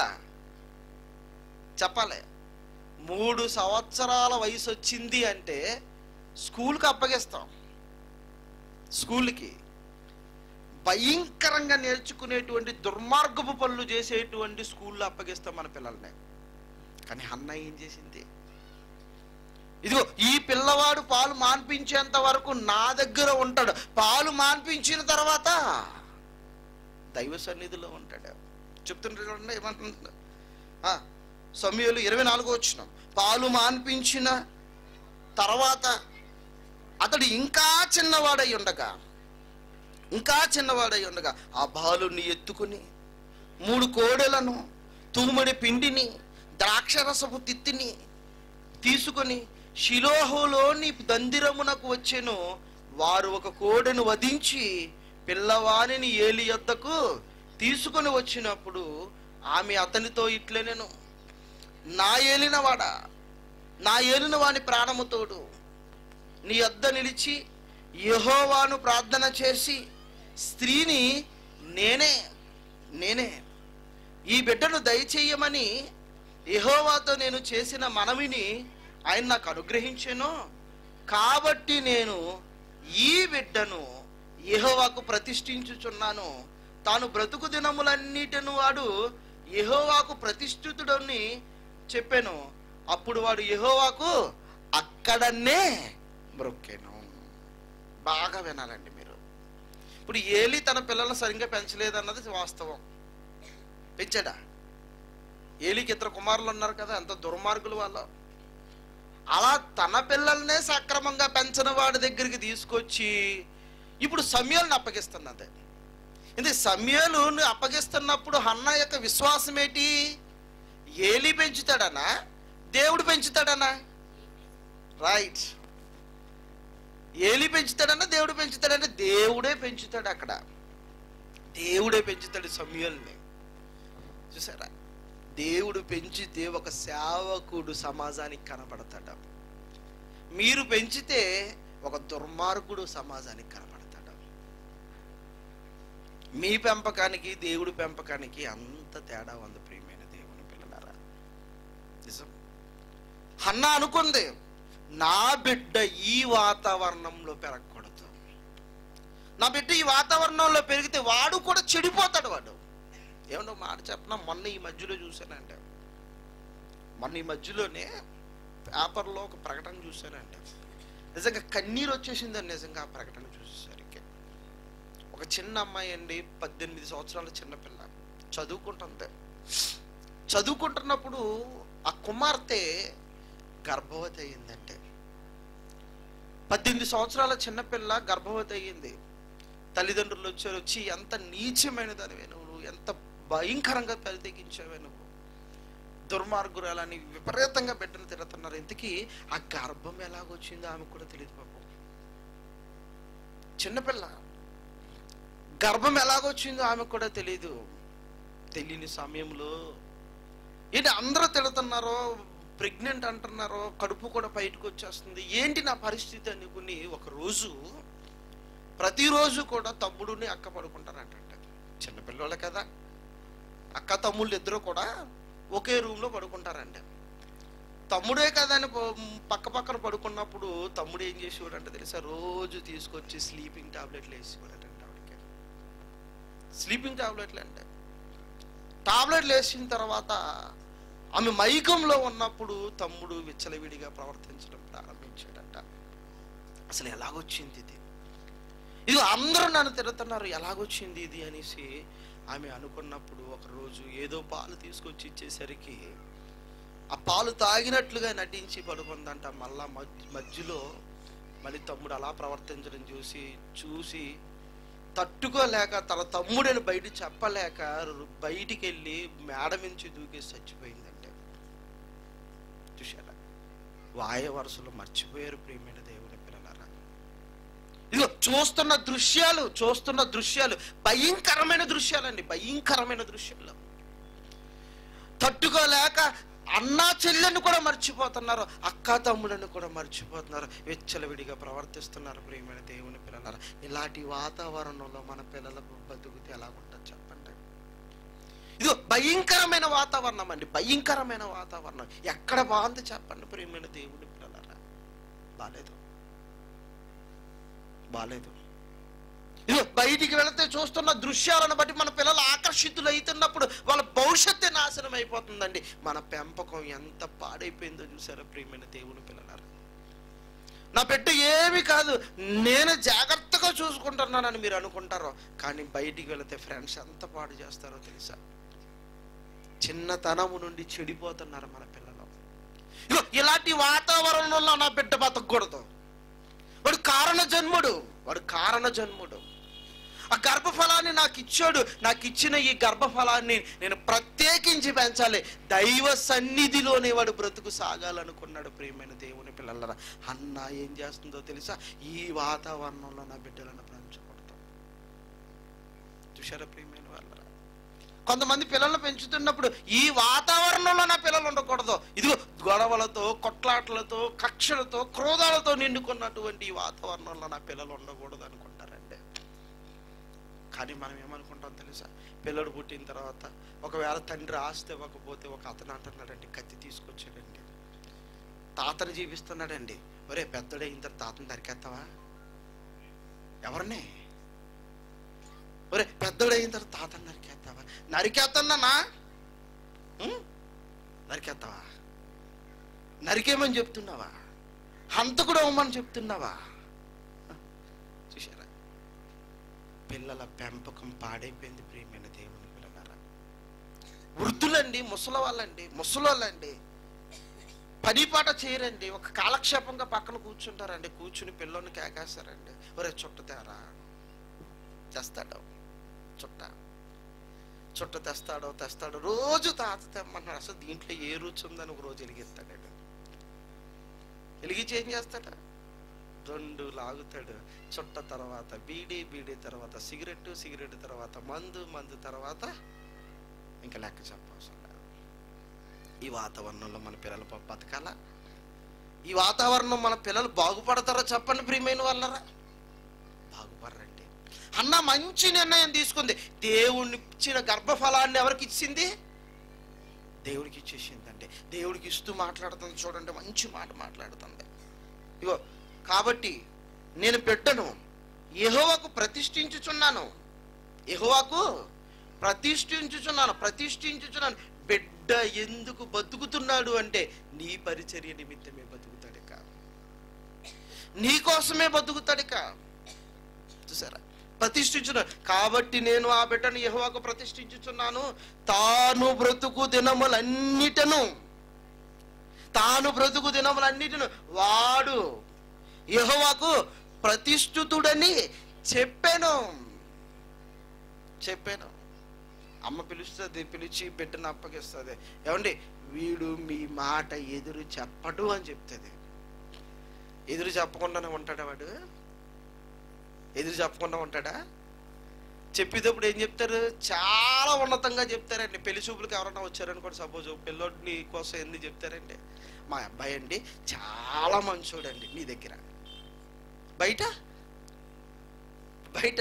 Speaker 1: చెప్పాలి మూడు సంవత్సరాల వయసు వచ్చింది అంటే స్కూల్కి అప్పగిస్తాం స్కూల్కి భయంకరంగా నేర్చుకునేటువంటి దుర్మార్గపు పనులు చేసేటువంటి స్కూల్లో అప్పగిస్తాం మన పిల్లల్ని కానీ అన్న ఏం చేసింది ఇదిగో ఈ పిల్లవాడు పాలు మాన్పించేంత వరకు నా దగ్గర ఉంటాడు పాలు మాన్పించిన తర్వాత దైవ సన్నిధిలో ఉంటాడు చెప్తుంటాడు చూడండి ఏమంటుంది ఆ, సమయంలో ఇరవై నాలుగో వచ్చిన పాలు మాన్పించిన తర్వాత అతడు ఇంకా చిన్నవాడై ఉండగా ఇంకా చిన్నవాడై ఉండగా ఆ బాలుని ఎత్తుకుని మూడు కోడెలను తూమడి పిండిని ద్రాక్షరసపు తిత్తిని తీసుకొని శిలోహులోని దందిరమునకు వచ్చెను వారు ఒక కోడెను వధించి పిల్లవానిని ఏలి యొద్దకు తీసుకొని వచ్చినప్పుడు ఆమె అతనితో ఇట్లనెను నా ఏలినవాడా నా ఏలిన వాని ప్రాణము తోడు నీ వద్ద నిలిచి యెహోవాను ప్రార్థన చేసి స్త్రీని నేనే నేనే ఈ బిడ్డను దయచేయమని యెహోవాతో నేను చేసిన మనవిని ఆయన నాకు అనుగ్రహించాను కాబట్టి నేను ఈ బిడ్డను యెహోవాకు ప్రతిష్ఠించుచున్నాను తాను బ్రతుకు దినములన్నిటిను వాడు యెహోవాకు ప్రతిష్ఠితుడని చెప్పాను అప్పుడు వాడు యెహోవాకు అక్కడనే మ్రొక్కెను బాగా వినాలండి మీరు ఇప్పుడు ఏలి తన పిల్లలను సరిగ్గా పెంచలేదన్నది వాస్తవం పెంచాడా ఏలికి ఇద్దరు కుమారులు ఉన్నారు కదా ఎంత దుర్మార్గులు వాళ్ళు అలా తన పిల్లల్నే సక్రమంగా పెంచిన వాడి దగ్గరికి తీసుకొచ్చి ఇప్పుడు సమయాలను అప్పగిస్తుంది అదే ఇది సమయాలు అప్పగిస్తున్నప్పుడు హన్న యొక్క విశ్వాసం ఏంటి ఏలి పెంచుతాడనా దేవుడు పెంచుతాడనా రైట్ ఏలి పెంచుతాడన్నా దేవుడు పెంచుతాడన్నా దేవుడే పెంచుతాడు అక్కడ దేవుడే పెంచుతాడు సమయాల్ని చూసారా దేవుడు పెంచితే ఒక సేవకుడు సమాజానికి కనపడతాడు మీరు పెంచితే ఒక దుర్మార్గుడు సమాజానికి కనపడతాడు మీ పెంపకానికి దేవుడి పెంపకానికి అంత తేడా ఉంది ప్రియమైన దేవుని పిల్లలారా నిజం అన్న అనుకుంది నా బిడ్డ ఈ వాతావరణంలో పెరగకూడదు నా బిడ్డ ఈ వాతావరణంలో పెరిగితే వాడు కూడా చెడిపోతాడు వాడు ఏమన్నా మాట చెప్పనా మొన్న ఈ మధ్యలో చూశానంటే మొన్న ఈ మధ్యలోనే పేపర్లో ఒక ప్రకటన చూశానంటే నిజంగా కన్నీరు వచ్చేసిందండి నిజంగా ఆ ప్రకటన చూసేసరికి ఒక చిన్న అమ్మాయి అండి పద్దెనిమిది సంవత్సరాల చిన్నపిల్ల చదువుకుంటుంది చదువుకుంటున్నప్పుడు ఆ కుమార్తె గర్భవతి అయ్యిందంటే పద్దెనిమిది సంవత్సరాల చిన్నపిల్ల గర్భవతి అయ్యింది తల్లిదండ్రులు వచ్చారు వచ్చి ఎంత నీచమైనదానివే నువ్వు ఎంత భయంకరంగా తలతెగించావే నువ్వు దుర్మార్గురాలని విపరీతంగా బిడ్డను తిడుతున్నారు ఇంతకీ ఆ గర్భం ఎలాగొచ్చిందో ఆమెకు కూడా తెలియదు పాపం చిన్నపిల్ల గర్భం ఎలాగొచ్చిందో ఆమెకు కూడా తెలియదు తెలియని సమయంలో ఏంటి అందరూ తిడుతున్నారో ప్రెగ్నెంట్ అంటున్నారో కడుపు కూడా బయటకు వచ్చేస్తుంది ఏంటి నా పరిస్థితి అనుకుని ఒక రోజు ప్రతిరోజు కూడా తమ్ముడుని అక్క పడుకుంటారంట చిన్నపిల్లలే కదా అక్క తమ్ముళ్ళు ఇద్దరు కూడా ఒకే రూమ్లో పడుకుంటారంట తమ్ముడే కదా అని ప- పక్క పక్కన పడుకున్నప్పుడు తమ్ముడు ఏం చేసేవాడంటే తెలుసా రోజు తీసుకొచ్చి స్లీపింగ్ టాబ్లెట్లు వేసేవాడట ఆవిడకి స్లీపింగ్ టాబ్లెట్లు అంటే టాబ్లెట్లు వేసిన తర్వాత ఆమె మైకంలో ఉన్నప్పుడు తమ్ముడు విచ్చలవిడిగా ప్రవర్తించడం ప్రారంభించాడట అసలు ఎలాగొచ్చింది ఇది ఇది అందరూ నన్ను తిడుతున్నారు ఎలాగొచ్చింది ఇది అనేసి ఆమె అనుకున్నప్పుడు ఒకరోజు ఏదో పాలు తీసుకొచ్చి ఇచ్చేసరికి ఆ పాలు తాగినట్లుగా నటించి పడుకుందంట మళ్ళా మధ్య- మధ్యలో మళ్ళీ తమ్ముడు అలా ప్రవర్తించడం చూసి చూసి తట్టుకోలేక తన తమ్ముడని బయట చెప్పలేక రు- బయటికి వెళ్ళి మేడ నుంచి దూకేసి చచ్చిపోయిందంటే చూశారా వాయ వరుసలో మర్చిపోయారు ప్రియమైన దేవుని పిల్లలారా ఇదిగో చూస్తున్న దృశ్యాలు చూస్తున్న దృశ్యాలు భయంకరమైన దృశ్యాలండి భయంకరమైన దృశ్యాలు తట్టుకోలేక అన్నా చెల్లెని కూడా మర్చిపోతున్నారు అక్క తమ్ముడని కూడా మర్చిపోతున్నారు విచ్చలవిడిగా ప్రవర్తిస్తున్నారు ప్రియమైన దేవుని పిల్లలారా ఇలాంటి వాతావరణంలో మన పిల్లలకు బతుకుతే ఎలా ఉంటుంది చెప్పండి ఇదిగో భయంకరమైన వాతావరణం అండి భయంకరమైన వాతావరణం ఎక్కడ బాగుంది చెప్పండి ప్రియమైన దేవుని పిల్లలారా బాలేదు బాలేదు ఇదిగో బయటికి వెళితే చూస్తున్న దృశ్యాలను బట్టి మన పిల్లలు ఆకర్షితులు అవుతున్నప్పుడు వాళ్ళ భవిష్యత్తే నాశనం అయిపోతుందండి మన పెంపకం ఎంత పాడైపోయిందో చూసారా ప్రియమైన దేవుని పిల్లలారా నా బిడ్డ ఏమి కాదు నేను జాగ్రత్తగా చూసుకుంటున్నానని మీరు అనుకుంటారో కానీ బయటికి వెళితే ఫ్రెండ్స్ ఎంత పాడు చేస్తారో తెలుసా చిన్నతనము నుండి చెడిపోతున్నారు మన పిల్లలు ఇగో ఇలాంటి వాతావరణంలో నా బిడ్డ బతకూడదు వాడు కారణ జన్ముడు వాడు కారణ జన్ముడు ఆ గర్భఫలాన్ని నాకు ఇచ్చాడు నాకు ఇచ్చిన ఈ గర్భఫలాన్ని నేను ప్రత్యేకించి పెంచాలి దైవ సన్నిధిలోనే వాడు బ్రతుకు సాగాలనుకున్నాడు ప్రియమైన దేవుని పిల్లలరా అన్న ఏం చేస్తుందో తెలుసా ఈ వాతావరణంలో నా బిడ్డలను పెంచకూడదు చూశారా ప్రియమైన వాళ్ళరా కొంతమంది పిల్లలను పెంచుతున్నప్పుడు ఈ వాతావరణంలో నా పిల్లలు ఉండకూడదు ఇదిగో గొడవలతో కొట్లాటలతో కక్షలతో క్రోధాలతో నిండుకున్నటువంటి ఈ వాతావరణంలో నా పిల్లలు ఉండకూడదు అనుకుంటారండి కానీ మనం ఏమనుకుంటాం తెలుసా పిల్లడు పుట్టిన తర్వాత ఒకవేళ తండ్రి ఆస్తి ఇవ్వకపోతే ఒక అతను అంటున్నాడండి కత్తి తీసుకొచ్చాడండి తాతను జీవిస్తున్నాడండి ఒరే పెద్దడైన తర్వాత తాతను నరికేస్తావా ఎవరిని ఒరే పెద్దడైన తర్వాత తాతను నరికేస్తావా నరికేస్తానా నరికేస్తావా నరికేమని చెప్తున్నావా హంతకుడు అవ్వమని చెప్తున్నావా చూసారా పిల్లల పెంపకం పాడైపోయింది ప్రియమైన దేవుని పిల్లలారా వృద్ధులండి ముసలి వాళ్ళండి ముసలోళ్ళండి పని పాట చేయరండి ఒక కాలక్షేపంగా పక్కన కూర్చుంటారండి కూర్చుని పిల్లోని కేకేస్తారండి ఒరే చుట్ట తేరా తెస్తాడు చుట్ట చుట్ట తెస్తాడో తెస్తాడు రోజు తాత తెమ్మన్నాడు అసలు దీంట్లో ఏ రుచి ఉందని ఒక రోజు వెలిగిస్తాడు వెలిగించి ఏం చేస్తాడు రెండు లాగుతాడు చుట్ట తర్వాత బీడీ బీడీ తర్వాత సిగరెట్ సిగరెట్ తర్వాత మందు మందు తర్వాత ఇంకా లెక్క చెప్పవసరం లేదు ఈ వాతావరణంలో మన పిల్లలు ప- బతకాలా ఈ వాతావరణం మన పిల్లలు బాగుపడతారో చెప్పండి ప్రియమైన వాళ్ళరా బాగుపడరండి అన్న మంచి నిర్ణయం తీసుకుంది దేవుణ్ణి ఇచ్చిన గర్భఫలాన్ని ఎవరికి ఇచ్చింది దేవుడికి ఇచ్చేసిందండి దేవుడికి ఇస్తూ మాట్లాడుతుంది చూడండి మంచి మాట మాట్లాడుతుంది ఇగో కాబట్టి నేను బిడ్డను యెహోవాకు ప్రతిష్ఠించుచున్నాను యెహోవాకు ప్రతిష్ఠించుచున్నాను ప్రతిష్ఠించుచున్నాను బిడ్డ ఎందుకు బతుకుతున్నాడు అంటే నీ పరిచర్య నిమిత్తమే బతుకుతాడిక నీ కోసమే బతుకుతాడిక చూసారా ప్రతిష్ఠించున్నాను కాబట్టి నేను ఆ బిడ్డను యెహోవాకు ప్రతిష్ఠించుచున్నాను తాను బ్రతుకు దినములన్నిటను తాను బ్రతుకు దినములన్నిటిను వాడు యెహోవాకు ప్రతిష్ఠితుడని చెప్పాను చెప్పాను అమ్మ పిలుస్తుంది పిలిచి బిడ్డను అప్పగిస్తుంది ఏమండి వీడు మీ మాట ఎదురు చెప్పడు అని చెప్తుంది ఎదురు చెప్పకుండానే ఉంటాడా వాడు ఎదురు చెప్పకుండా ఉంటాడా చెప్పేటప్పుడు ఏం చెప్తారు చాలా ఉన్నతంగా చెప్తారండి పెళ్లి చూపులకు ఎవరన్నా వచ్చారనుకోండి సపోజ్ పిల్లోడిని కోసం ఎందుకు చెప్తారండి మా అబ్బాయి అండి చాలా మంచోడండి నీ దగ్గర బయట బయట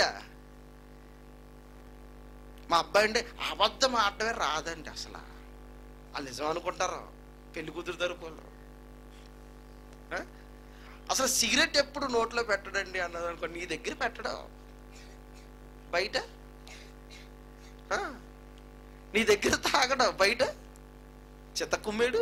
Speaker 1: మా అబ్బాయి అండి అబద్ధం ఆడటమే రాదండి అసలు వాళ్ళు నిజం అనుకుంటారు పెళ్లి కూతురు తరపులు అసలు సిగరెట్ ఎప్పుడు నోట్లో పెట్టడండి అన్నది అనుకో నీ దగ్గర పెట్టడం బయట ఆ, నీ దగ్గర తాగడం బయట చిత్త కుమ్మేడు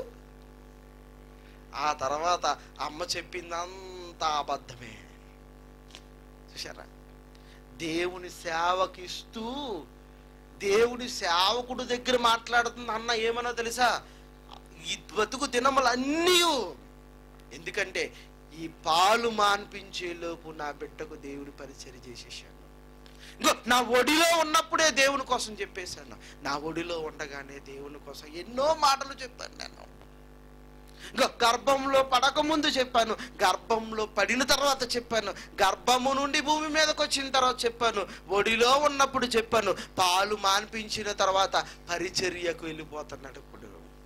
Speaker 1: ఆ తర్వాత అమ్మ చెప్పిందంతా అబద్ధమే చూసారా దేవుని సేవకిస్తూ దేవుని సేవకుడు దగ్గర మాట్లాడుతుంది అన్న ఏమన్నా తెలుసా ఈ బతుకు దినములన్నీ ఎందుకంటే ఈ పాలు మాన్పించే లోపు నా బిడ్డకు దేవుడి పరిచయం చేసేసాను ఇంకో నా ఒడిలో ఉన్నప్పుడే దేవుని కోసం చెప్పేశాను నా ఒడిలో ఉండగానే దేవుని కోసం ఎన్నో మాటలు చెప్పాను నేను ఇంకా గర్భంలో పడక ముందు చెప్పాను గర్భంలో పడిన తర్వాత చెప్పాను గర్భము నుండి భూమి మీదకి వచ్చిన తర్వాత చెప్పాను ఒడిలో ఉన్నప్పుడు చెప్పాను పాలు మాన్పించిన తర్వాత పరిచర్యకు వెళ్ళిపోతున్నాడు ఇప్పుడు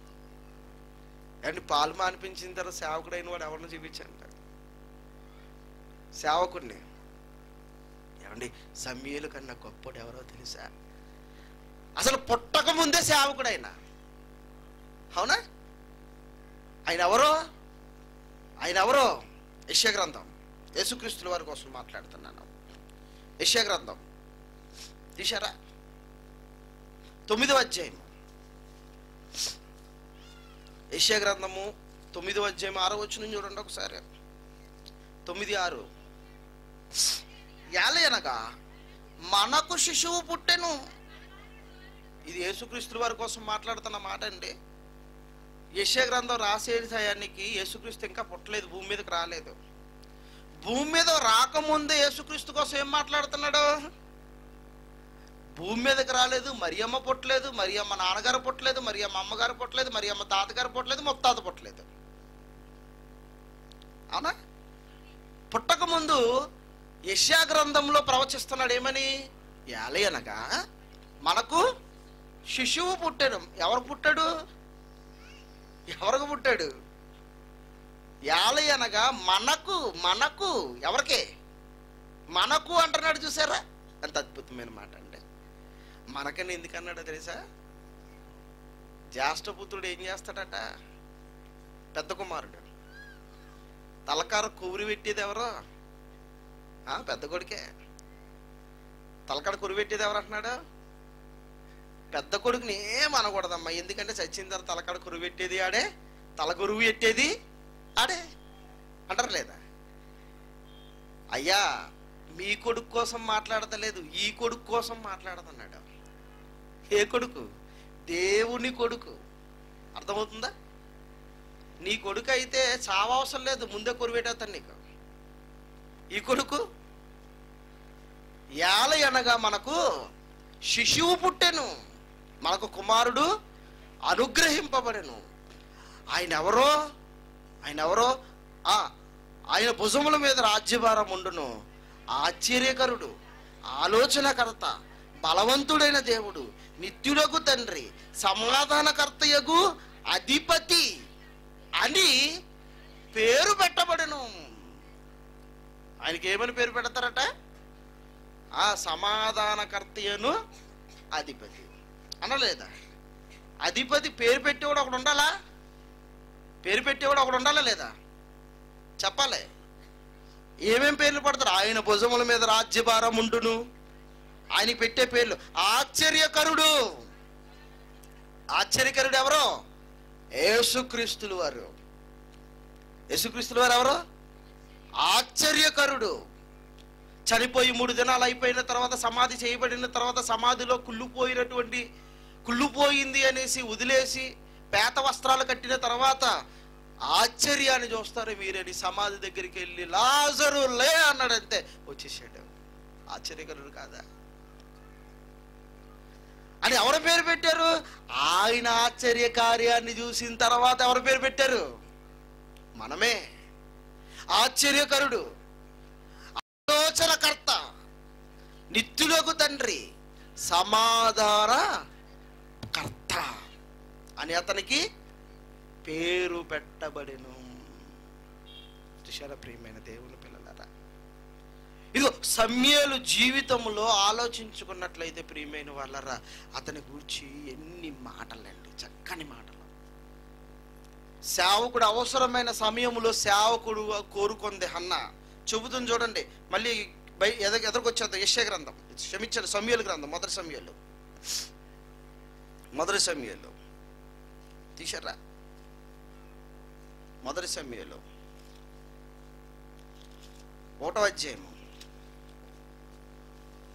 Speaker 1: అండ్ పాలు మాన్పించిన తర్వాత సేవకుడైన వాడు ఎవరిని చూపించాను సేవకుడిని ఏమండి సమీయులు కన్నా గొప్పడు ఎవరో తెలుసా అసలు పుట్టక ముందే సేవకుడైనా అవునా ఆయన ఎవరో ఆయన ఎవరో యశ్యగ్రంథం యేసుక్రీస్తుల వారి కోసం మాట్లాడుతున్నాను యశ్యగ్రంథం తీశారా తొమ్మిదవ అధ్యాయం యశ్యగ్రంథము తొమ్మిదవ అధ్యాయం ఆరో వచ్చిన చూడండి ఒకసారి తొమ్మిది ఆరు ఏలయనగా మనకు శిశువు పుట్టెను ఇది యేసుక్రీస్తుల వారి కోసం మాట్లాడుతున్న మాట అండి యశ్య గ్రంథం రాసే టయానికి యేసుక్రీస్తు ఇంకా పుట్టలేదు భూమి మీదకి రాలేదు భూమి మీద రాకముందే యేసుక్రీస్తు కోసం ఏం మాట్లాడుతున్నాడు భూమి మీదకి రాలేదు మరియమ్మ పుట్టలేదు మరియమ్మ నాన్నగారు పుట్టలేదు మరియమ్మ అమ్మగారు పుట్టలేదు మరియమ్మ తాతగారు పుట్టలేదు ముత్తాత పుట్టలేదు అవునా పుట్టక ముందు యశ్యా గ్రంథంలో ప్రవచిస్తున్నాడు ఏమని ఏలయనగా మనకు శిశువు పుట్టాడు ఎవరు పుట్టాడు ఎవరికి పుట్టాడు యాలయనగా మనకు మనకు ఎవరికే మనకు అంటున్నాడు చూసారా అంత అద్భుతమైన మాట అండి మనకని ఎందుకన్నాడో తెలుసా జ్యేష్ఠపుత్రుడు ఏం చేస్తాడట పెద్ద కుమారుడు తలకార కొవ్వురి పెట్టేది ఎవరో ఆ, పెద్ద కొడుకే తలకాడ కొరి పెట్టేది ఎవరు అంటున్నాడు పెద్ద కొడుకుని ఏం అనకూడదమ్మా ఎందుకంటే చచ్చిన తర్వాత తలకాడ కురువు పెట్టేది ఆడే తల గురువు పెట్టేది ఆడే అంటారు లేదా అయ్యా మీ కొడుకు కోసం మాట్లాడతలేదు ఈ కొడుకు కోసం మాట్లాడుతున్నాడు ఏ కొడుకు దేవుని కొడుకు అర్థమవుతుందా నీ కొడుకు అయితే చావవసరం లేదు ముందే కొరివేటేస్తాను నీకు ఈ కొడుకు ఏల అనగా మనకు శిశువు పుట్టెను మనకు కుమారుడు అనుగ్రహింపబడెను ఆయన ఎవరో ఆయన ఎవరో ఆ ఆయన భుజముల మీద రాజ్యభారం ఉండును ఆశ్చర్యకరుడు ఆలోచనకర్త బలవంతుడైన దేవుడు నిత్యుడకు తండ్రి సమాధానకర్తయగు అధిపతి అని పేరు పెట్టబడెను ఆయనకి ఏమని పేరు పెడతారట ఆ సమాధానకర్తయను అధిపతి అనలేదా అధిపతి పేరు పెట్టేవాడు ఒకడు ఉండాలా పేరు పెట్టేవాడు ఒకడు ఉండాలా లేదా చెప్పాలి ఏమేం పేర్లు పడతారు ఆయన భుజముల మీద రాజ్యభారం ఉండును ఆయనకి పెట్టే పేర్లు ఆశ్చర్యకరుడు ఆశ్చర్యకరుడు ఎవరో యేసుక్రీస్తులు వారు యేసుక్రీస్తులు వారు ఎవరు ఆశ్చర్యకరుడు చనిపోయి మూడు దినాలు అయిపోయిన తర్వాత సమాధి చేయబడిన తర్వాత సమాధిలో కుళ్ళిపోయినటువంటి కుళ్ళిపోయింది అనేసి వదిలేసి పేత వస్త్రాలు కట్టిన తర్వాత ఆశ్చర్యాన్ని చూస్తారు మీరని సమాధి దగ్గరికి వెళ్ళి లాజరు లే అన్నాడంతే వచ్చేసాడు ఆశ్చర్యకరుడు కాదా అని ఎవరి పేరు పెట్టారు ఆయన ఆశ్చర్య కార్యాన్ని చూసిన తర్వాత ఎవరి పేరు పెట్టారు మనమే ఆశ్చర్యకరుడు ఆలోచనకర్త నిత్యులకు తండ్రి సమాధాన కర్త అని అతనికి పేరు పెట్టబడెను చూశారా ప్రియమైన దేవుని పిల్లలారా ఇదిగో సమయలు జీవితంలో ఆలోచించుకున్నట్లయితే ప్రియమైన వాళ్ళరా అతని గురించి ఎన్ని మాటలండి చక్కని మాటలు సేవకుడు అవసరమైన సమయంలో సేవకుడు కోరుకుంది హన్న చెబుతుంది చూడండి మళ్ళీ బై ఎద ఎదరికొచ్చేద్దాం యశ్య గ్రంథం క్షమించండి సమయలు గ్రంథం మొదటి సమయాలు మొదటి సమయాలు తీసారా మొదటి సమయాలు ఒకటో అధ్యాయము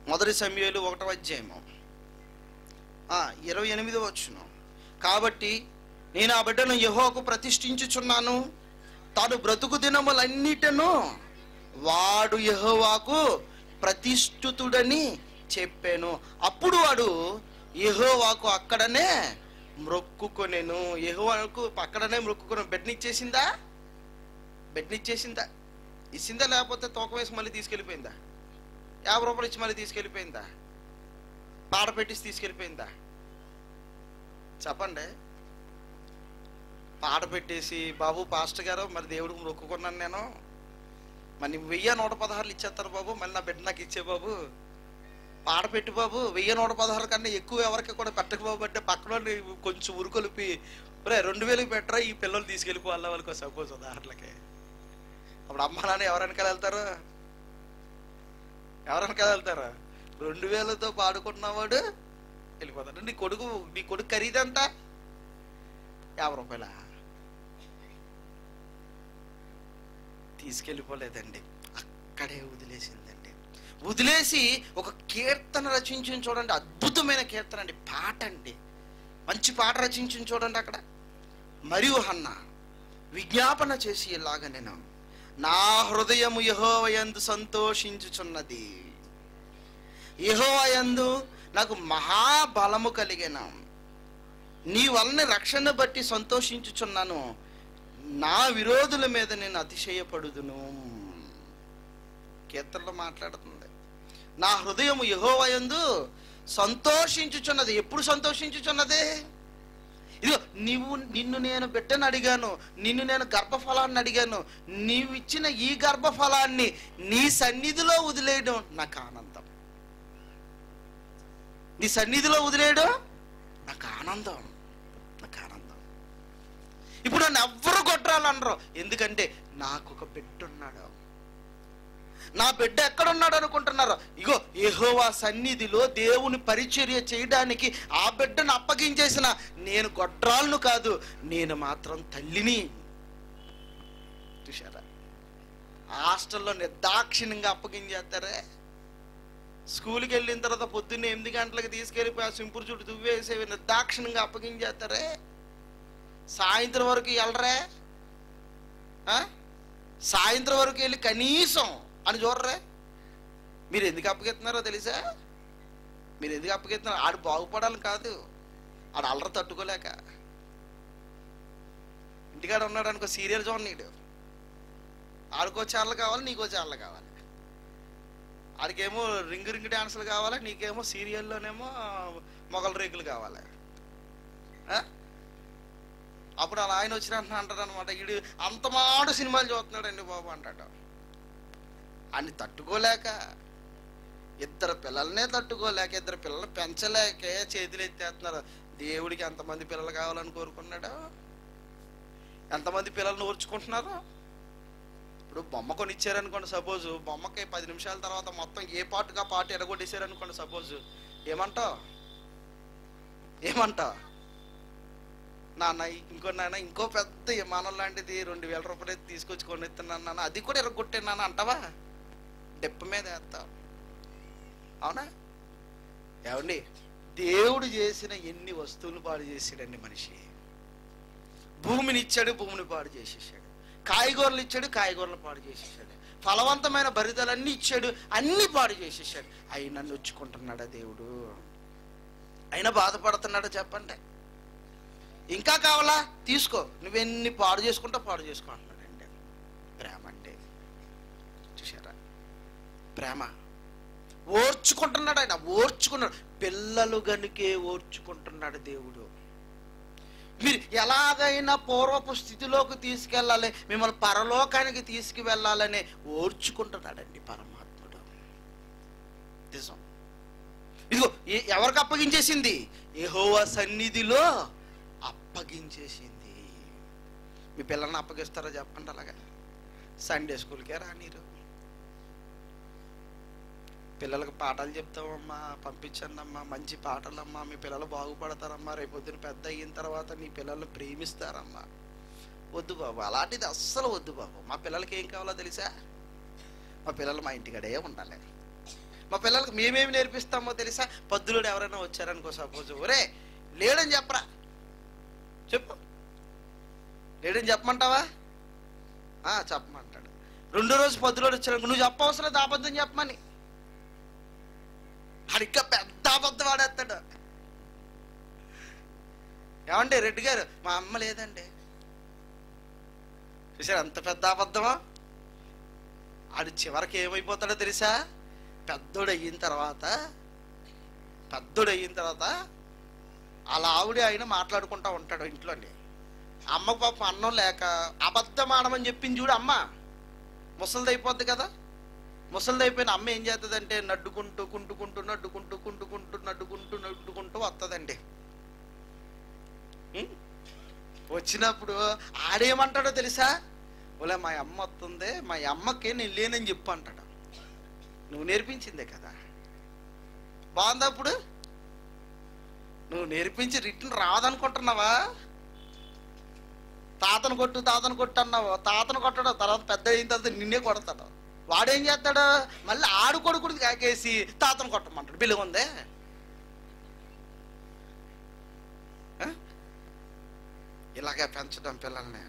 Speaker 1: మొదటి సమయాలు ఒకటో అధ్యాయము ఆ, ఇరవై ఎనిమిది వచ్చును కాబట్టి నేను ఆ బిడ్డను యెహోవాకు ప్రతిష్ఠించుచున్నాను తాను బ్రతుకు దినములన్నిటను వాడు యెహోవాకు ప్రతిష్ఠితుడని చెప్పాను అప్పుడు వాడు యెహోవాకు అక్కడనే మ్రొక్కుకొనెను యెహోవాకు అక్కడనే మ్రొక్కుకొను బెడ్నిచ్చేసిందా బెడ్నిచ్చేసిందా ఇచ్చిందా లేకపోతే తూకం వేసి మళ్ళీ తీసుకెళ్ళిపోయిందా యాభై రూపాయలు ఇచ్చి మళ్ళీ తీసుకెళ్ళిపోయిందా పాడ పెట్టేసి తీసుకెళ్ళిపోయిందా చెప్పండి పాట పెట్టేసి బాబు పాస్టర్ గారు మరి దేవుడికి మొక్కుకున్నాను నేను మరి నీకు వెయ్యి నూట పదహారులు ఇచ్చేస్తారు బాబు మళ్ళీ నా బిడ్డ నాకు ఇచ్చే బాబు పాట పెట్టి బాబు వెయ్యి నూట పదహారు కన్నా ఎక్కువ ఎవరికి కూడా పెట్టక బాబు అంటే పక్కన వాడిని కొంచెం ఉరుకొలిపి రే రెండు వేలకు పెట్టరా ఈ పిల్లలు తీసుకెళ్ళిపోవాలి వాళ్ళకి సపోజ్ ఉదాహరణకి అప్పుడు అమ్మ నాన్న ఎవరెనకాల వెళ్తారు ఎవరెనకాల వెళ్తారు రెండు వేలతో పాడుకున్నవాడు వెళ్ళిపోతాడు నీ కొడుకు నీ కొడుకు ఖరీదంతా యాభై రూపాయల తీసుకెళ్ళిపోలేదండి అక్కడే వదిలేసిందండి వదిలేసి ఒక కీర్తన రచించి చూడండి అద్భుతమైన కీర్తన అండి పాట అండి మంచి పాట రచించి చూడండి అక్కడ మరియు హన్న విజ్ఞాపన చేసి ఇలాగ నేను నా హృదయము యహోవయందు సంతోషించుచున్నది యహోవయందు నాకు మహాబలము కలిగిన నీ వలన రక్షణ బట్టి సంతోషించుచున్నాను నా విరోధుల మీద నేను అతిశయపడుదును కీర్తనలో మాట్లాడుతుంది నా హృదయము యహోవయందు సంతోషించుచున్నది ఎప్పుడు సంతోషించుచున్నది ఇదిగో నీవు నిన్ను నేను బిడ్డను అడిగాను నిన్ను నేను గర్భఫలాన్ని అడిగాను నీవు ఇచ్చిన ఈ గర్భఫలాన్ని నీ సన్నిధిలో వదిలేయడం నాకు ఆనందం నీ సన్నిధిలో వదిలేయడం నాకు ఆనందం నాకు ఆనందం ఇప్పుడు నన్ను ఎవ్వరు కొట్టాలనరు ఎందుకంటే నాకు ఒక బిడ్డ ఉన్నాడు నా బిడ్డ ఎక్కడున్నాడు అనుకుంటున్నారు ఇగో యెహోవా సన్నిధిలో దేవుని పరిచర్య చేయడానికి ఆ బిడ్డను అప్పగించేసిన నేను గొడ్రాలను కాదు నేను మాత్రం తల్లిని చూశారా హాస్టల్లో నిర్దాక్షిణ్యంగా అప్పగించేస్తారే స్కూల్కి వెళ్ళిన తర్వాత పొద్దున్నే ఎనిమిది గంటలకు తీసుకెళ్ళిపోయి ఆ సింపురు చుట్టూ దువ్వేసేవి నిర్దాక్షిణ్యంగా అప్పగించేస్తారే సాయంత్రం వరకు వెళ్ళరే ఆ? సాయంత్రం వరకు వెళ్ళి కనీసం అని చూడరే మీరు ఎందుకు అప్పగెత్తున్నారో తెలుసా మీరు ఎందుకు అప్పగెత్తున్నారు ఆడు బాగుపడాలని కాదు ఆడు అల్లరి తట్టుకోలేక ఇంటికాడ ఉన్నాడు అనుకో సీరియల్ చూడనీడు ఆడికో ఛానల్ కావాలి నీకో ఛానల్ కావాలి ఆడికేమో రింగ్ రింగ్ డాన్సులు కావాలి నీకేమో సీరియల్లోనేమో మొగల రేకులు కావాలి ఆ? అప్పుడు అలా ఆయన వచ్చిన అంటాడు అనమాట వీడు అంత మాడు సినిమాలు చూస్తున్నాడండి బాబు అంటాడు అని తట్టుకోలేక ఇద్దరు పిల్లల్నే తట్టుకోలేక ఇద్దరు పిల్లలు పెంచలేక చేతులు ఎత్తేస్తున్నారు దేవుడికి ఎంతమంది పిల్లలు కావాలని కోరుకున్నాడు ఎంతమంది పిల్లల్ని ఓర్చుకుంటున్నారు ఇప్పుడు బొమ్మ కొని ఇచ్చారనుకోండి సపోజ్ బొమ్మకి పది నిమిషాల తర్వాత మొత్తం ఏ పాటుగా పాటు ఎరగొట్టేశారనుకోండి సపోజ్ ఏమంటావు ఏమంటావు నాన్న ఇంకో నాన్న ఇంకో పెద్ద విమానం లాంటిది రెండు వేల రూపాయలు అయితే తీసుకొచ్చి కొనిస్తున్నాను నాన్న అది కూడా ఎరగొట్టే నాన్న అంటావా డెప్ప మీద వేస్తావు అవునా ఏమండి దేవుడు చేసిన ఎన్ని వస్తువులు పాడు చేసాడండి మనిషి భూమిని ఇచ్చాడు భూమిని పాడు చేసేసాడు కాయగూరలు ఇచ్చాడు కాయగూరలు పాడు చేసేసాడు ఫలవంతమైన భరితలన్నీ ఇచ్చాడు అన్ని పాడు చేసేసాడు అయినా నొచ్చుకుంటున్నాడా దేవుడు అయినా బాధపడుతున్నాడా చెప్పండి ఇంకా కావాలా తీసుకో నువ్వెన్ని పాడు చేసుకుంటా పాడు చేసుకో అంటున్నాడండి ప్రేమ అంటే చూసారా ప్రేమ ఓర్చుకుంటున్నాడు ఆయన ఓర్చుకున్నాడు పిల్లలు గనుకే ఓర్చుకుంటున్నాడు దేవుడు మీరు ఎలాగైనా పూర్వపు స్థితిలోకి తీసుకెళ్ళాలి మిమ్మల్ని పరలోకానికి తీసుకువెళ్ళాలని ఓర్చుకుంటున్నాడండి పరమాత్ముడు నిజం ఇదిగో ఏ- ఎవరికి అప్పగించేసింది యెహోవా సన్నిధిలో అప్పగించేసింది మీ పిల్లల్ని అప్పగిస్తారో చెప్పండి అలాగా సండే స్కూల్కే రానీరు పిల్లలకు పాఠాలు చెప్తామమ్మా పంపించండి అమ్మా మంచి పాటలమ్మా మీ పిల్లలు బాగుపడతారమ్మా రేపొద్దున పెద్ద అయిన తర్వాత నీ పిల్లల్ని ప్రేమిస్తారమ్మా వద్దు బాబు అలాంటిది అస్సలు వద్దు బాబు మా పిల్లలకి ఏం కావాలో తెలుసా మా పిల్లలు మా ఇంటికాడే ఉండాలి మా పిల్లలకి మేమేమి నేర్పిస్తామో తెలుసా పద్దులోడు ఎవరైనా వచ్చారనుకో సపోజ్ ఒరే లేడని చెప్పరా చెప్పు లేడని చెప్పమంటావా ఆ, చెప్పమంటాడు రెండో రోజు పద్దులోడు వచ్చాడు నువ్వు చెప్పవసరం లేదు అబద్ధం చెప్పమని అడిక్క పెద్ద అబద్ధం ఆడేస్తాడు ఏమండి రెడ్డి గారు మా అమ్మ లేదండి చూసారు అంత పెద్ద అబద్ధమా ఆడు చివరికి ఏమైపోతాడో తెలుసా పెద్దోడు అయిన తర్వాత పెద్దోడు అయిన తర్వాత అలా ఆవిడ ఆయన మాట్లాడుకుంటా ఉంటాడు ఇంట్లోని అమ్మకు పాపం అన్నం లేక అబద్ధం ఆడమని చెప్పింది చూడు అమ్మ ముసలిది అయిపోద్ది కదా ముసలిది అయిపోయిన అమ్మ ఏం చేస్తుందంటే నడ్డుకుంటూ కుంటుకుంటూ నడ్డుకుంటూ కుంటుకుంటూ నడ్డుకుంటూ నడ్డుకుంటూ వస్తుందండి ఉం? వచ్చినప్పుడు ఆడేమంటాడో తెలుసా ఓలే మా అమ్మ వస్తుంది మా అమ్మకి నేను లేనని చెప్పు అంటాడు నువ్వు నేర్పించిందే కదా బాగుందా అప్పుడు నువ్వు నేర్పించి రిటర్న్ రాదనుకుంటున్నావా తాతను కొట్టు తాతను కొట్టు అన్నావు తాతను కొట్టడు తర్వాత పెద్ద అయిన తర్వాత నిన్నే కొడతాడు వాడేం చేస్తాడు మళ్ళీ ఆడు కొడుకుడికి కాకేసి తాతను కొట్టమంటాడు బిల్లు ఉందే ఆ? ఇలాగే పెంచడం పిల్లల్ని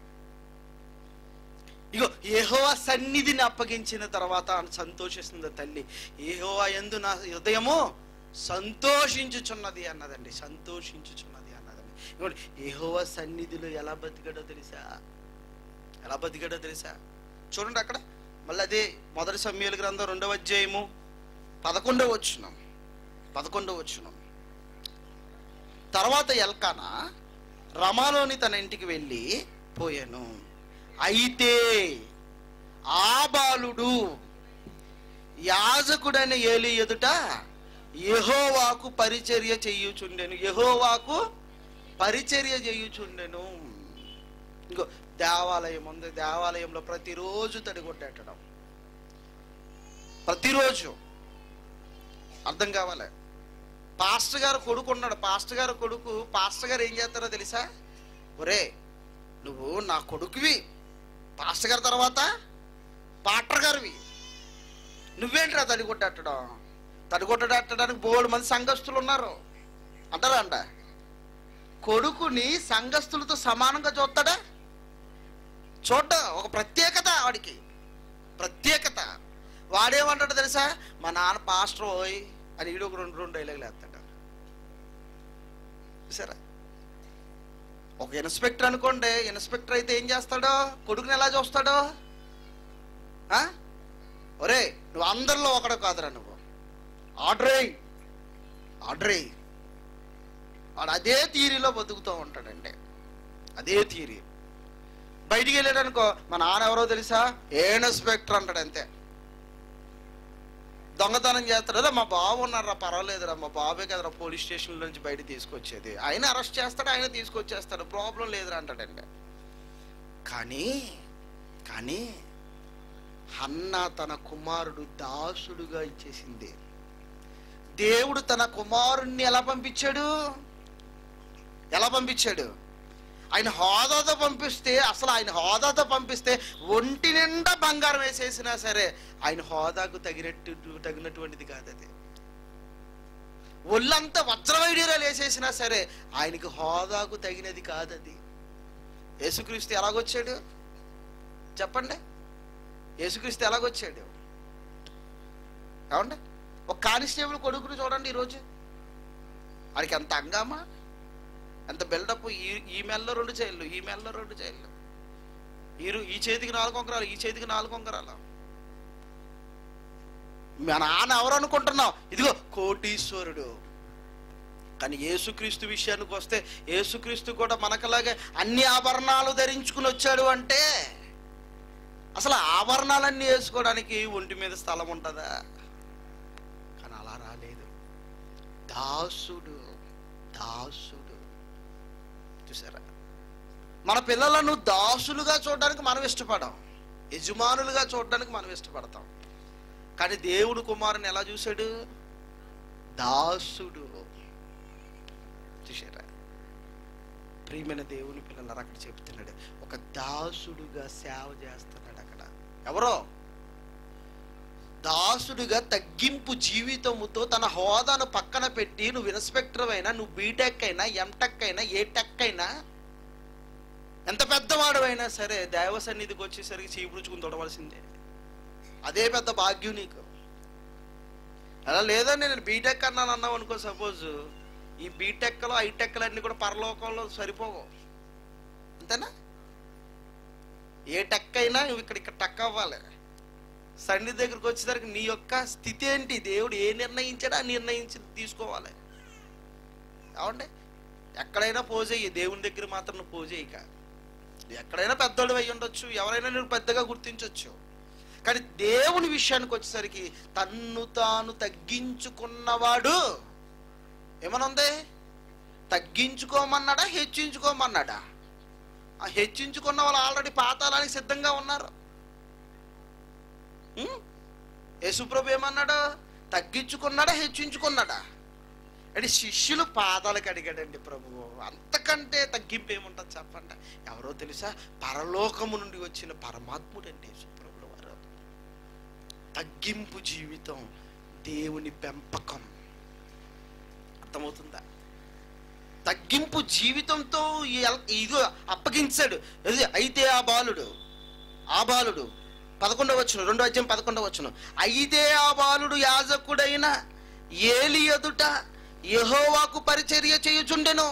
Speaker 1: ఇగో ఏహోవా సన్నిధిని అప్పగించిన తర్వాత సంతోషిస్తుంది తల్లి ఏహోవా ఎందు నా హృదయము సంతోషించుచున్నది అన్నదండి సంతోషించుచున్నది అన్నదండి ఇగోండి ఏహోవా సన్నిధిలో ఎలా బతికాడో తెలుసా ఎలా బతికాడో తెలుసా చూడండి అక్కడ మళ్ళీ అదే మొదటి సమయాల గ్రంథం రెండవ అధ్యాయము పదకొండవ వచ్చినాం పదకొండవ వచ్చినాం తర్వాత ఎల్కానా రమాలోని తన ఇంటికి వెళ్ళి పోయాను అయితే ఆ బాలుడు యాజకుడైన ఏలి ఎదుట యెహోవాకు పరిచర్య చేయుచుండెను యెహోవాకు పరిచర్య చేయుచుండెను ఇంకో దేవాలయం ఉంది దేవాలయంలో ప్రతిరోజు తడిగొట్టేటడం ప్రతిరోజు అర్థం కావాలి పాస్టర్ గారు కొడుకు ఉన్నాడు పాస్టర్ గారు కొడుకు పాస్టర్ గారు ఏం చేస్తారో తెలుసా ఒరే నువ్వు నా కొడుకువి పాస్టర్ గారి తర్వాత పాటర్ గారివి నువ్వేంట్రా తడిగొట్టడం తడిగొట్టడానికి బోడు మంది సంఘస్థులు ఉన్నారు అంటారా అంట కొడుకుని సంఘస్థులతో సమానంగా చూస్తాడా చూడ్డ ఒక ప్రత్యేకత వాడికి ప్రత్యేకత వాడేమంటాడు తెలుసా మా నాన్న పాస్టర్ ఓయ్ అని ఈడు ఒక రెండు రెండు డైలాగులు వేస్తాడు చూసారా ఒక ఇన్స్పెక్టర్ అనుకోండి ఇన్స్పెక్టర్ అయితే ఏం చేస్తాడో కొడుకుని ఎలా చూస్తాడో ఆ? ఒరే నువ్వు అందరిలో ఒకడు కాదురా నువ్వు ఆర్డర్ అయ్యి ఆర్డర్ అయ్యి వాడు అదే థీరీలో బతుకుతూ ఉంటాడండి అదే థీరీ బయటికి వెళ్ళాడు అనుకో మా నాన్న ఎవరో తెలుసా ఏ ఇన్స్పెక్టర్ అంటాడు అంతే దొంగతనం చేస్తాడు మా బాబు ఉన్నారా పర్వాలేదురా మా బాబే కదరా పోలీస్ స్టేషన్ నుంచి బయట తీసుకొచ్చేది ఆయన అరెస్ట్ చేస్తాడు ఆయన తీసుకొచ్చేస్తాడు ప్రాబ్లం లేదురా అంటాడండి కానీ కానీ హన్న తన కుమారుడు దాసుడుగా ఇచ్చేసింది దేవుడు తన కుమారుణ్ణి ఎలా పంపించాడు ఎలా పంపించాడు ఆయన హోదాతో పంపిస్తే అసలు ఆయన హోదాతో పంపిస్తే ఒంటి నిండా బంగారం వేసేసినా సరే ఆయన హోదాకు తగినట్టు తగినటువంటిది కాదు అది ఒళ్ళంతా వజ్రవైడీరాలు వేసేసినా సరే ఆయనకి హోదాకు తగినది కాదు అది యేసుక్రీస్తు ఎలాగొచ్చాడు చెప్పండి యేసుక్రీస్తు ఎలాగొచ్చాడు ఏమండి ఒక కానిస్టేబుల్ కొడుకుని చూడండి ఈరోజు వాడికి ఎంత అంగామా ఎంత బిల్డప్ ఈ ఈ మెల్లో రెండు చైళ్ళు ఈ మెల్లో రెండు చైళ్ళు ఈ రు- ఈ చేతికి నాలుగు ఉంగరాలు ఈ చేతికి నాలుగు ఉంగరాలు మా నాన్న ఎవరు అనుకుంటున్నావు ఇదిగో కోటీశ్వరుడు కానీ యేసుక్రీస్తు విషయానికి వస్తే యేసుక్రీస్తు కూడా మనకలాగే అన్ని ఆభరణాలు ధరించుకుని వచ్చాడు అంటే అసలు ఆభరణాలన్నీ వేసుకోవడానికి ఒంటి మీద స్థలం ఉంటుందా కానీ అలా రాలేదు దాసుడు దాసుడు చూసారా మన పిల్లలను దాసులుగా చూడడానికి మనం ఇష్టపడం యజమానులుగా చూడడానికి మనం ఇష్టపడతాం కానీ దేవుడు కుమారుని ఎలా చూశాడు దాసుడు చూసారా ప్రియమైన దేవుని పిల్లలు అక్కడ చెప్తున్నాడు ఒక దాసుడుగా సేవ చేస్తున్నాడు అక్కడ ఎవరో దాసుడిగా తగ్గింపు జీవితముతో తన హోదాను పక్కన పెట్టి నువ్వు ఇన్స్పెక్టర్ అయినా నువ్వు బీటెక్ అయినా ఎంటెక్ అయినా ఏ టెక్ అయినా ఎంత పెద్దవాడు సరే దైవ సన్నిధికి వచ్చేసరికి చీపుడుచుకుని తొడవలసిందే అదే పెద్ద భాగ్యం నీకు అలా లేదండి నేను బీటెక్ అన్నాను అన్నావు అనుకో సపోజ్ ఈ బీటెక్లో ఐటెక్లు అన్నీ కూడా పరలోకంలో సరిపోవు అంతేనా ఏ టెక్ అయినా నువ్వు ఇక్కడ ఇక్కడ టక్ అవ్వాలి సన్ని దగ్గరికి వచ్చేసరికి నీ యొక్క స్థితి ఏంటి దేవుడు ఏ నిర్ణయించాడో ఆ నిర్ణయించి తీసుకోవాలి ఏమండి ఎక్కడైనా పోజ్ అయ్యి దేవుని దగ్గర మాత్రం నువ్వు పోజ్ అయ్యక ఎక్కడైనా పెద్దోడు అయి ఉండొచ్చు ఎవరైనా నువ్వు పెద్దగా గుర్తించవచ్చు కానీ దేవుని విషయానికి వచ్చేసరికి తన్ను తాను తగ్గించుకున్నవాడు ఏమనుంది తగ్గించుకోమన్నాడా హెచ్చించుకోమన్నాడా ఆ హెచ్చించుకున్న వాళ్ళు ఆల్రెడీ పాతాళానికి సిద్ధంగా ఉన్నారు ఉం? యేసుప్రభు ఏమన్నాడు తగ్గించుకున్నాడా హెచ్చించుకున్నాడా అంటే శిష్యులు పాదాలకు అడిగాడండి ప్రభువు అంతకంటే తగ్గింపు ఏముంటుంది చెప్పండి ఎవరో తెలుసా పరలోకము నుండి వచ్చిన పరమాత్ముడండి యేసుప్రభుల వారు తగ్గింపు జీవితం దేవుని పెంపకం అర్థమవుతుందా తగ్గింపు జీవితంతో ఈ ఎల్- ఇదిగో అప్పగించాడు ఇది అయితే ఆ బాలుడు ఆ బాలుడు పదకొండవ వచ్చును రెండో అధ్యాయం పదకొండవ వచ్చును అయితే ఆ బాలుడు యాజకుడైన ఏలి ఎదుట యెహోవాకు పరిచర్య చేయుచుండెను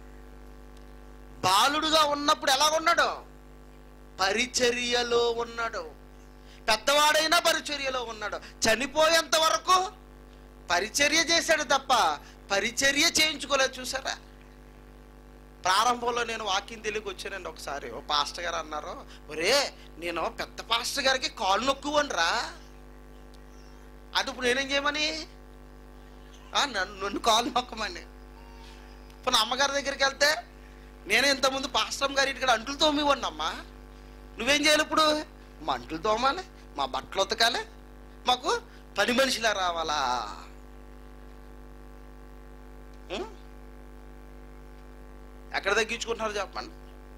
Speaker 1: బాలుడుగా ఉన్నప్పుడు ఎలా ఉన్నాడు పరిచర్యలో ఉన్నాడు పెద్దవాడైనా పరిచర్యలో ఉన్నాడు చనిపోయేంత వరకు పరిచర్య చేశాడు తప్ప పరిచర్య చేయించుకోలేదు చూసారా ప్రారంభంలో నేను వాకింగ్ తెలియక వచ్చానండి ఒకసారి ఓ పాస్టర్ గారు అన్నారు ఒరే నేను పెద్ద పాస్టర్ గారికి కాళ్ళు నొక్కువనరా అది ఇప్పుడు నేనేం చేయమని ఆ, నన్ను నన్ను కాళ్ళు నొక్కమని ఇప్పుడు నా అమ్మగారి దగ్గరికి వెళ్తే నేనే ఇంతకుముందు పాస్టమ్ గారి ఇక్కడ అంటులు తోమివ్వండి అమ్మా నువ్వేం చేయాలి ఇప్పుడు మా అంటులు తోమాలి మా బట్టలు ఉతకాలి మాకు పని మనిషిలా రావాలా ఉం? ఎక్కడ తగ్గించుకుంటున్నారు చెప్పండి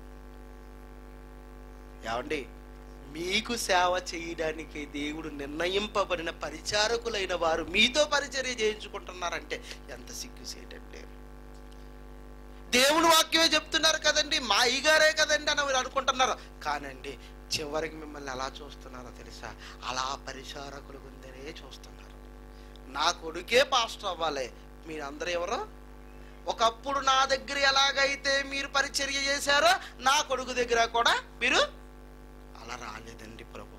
Speaker 1: ఏమండి మీకు సేవ చేయడానికి దేవుడు నిర్ణయింపబడిన పరిచారకులైన వారు మీతో పరిచర్య చేయించుకుంటున్నారంటే ఎంత సిగ్గుసేటండి దేవుని వాక్యమే చెప్తున్నారు కదండి మా అయ్యగారే కదండి అని మీరు అనుకుంటున్నారు కానండి చివరికి మిమ్మల్ని ఎలా చూస్తున్నారో తెలుసా అలా పరిచారకుల గుందరే చూస్తున్నారు నా కొడుకే పాస్టర్ అవ్వాలి మీరందరూ ఎవరో ఒకప్పుడు నా దగ్గర ఎలాగైతే మీరు పరిచర్య చేశారో నా కొడుకు దగ్గర కూడా మీరు అలా రాలేదండి ప్రభు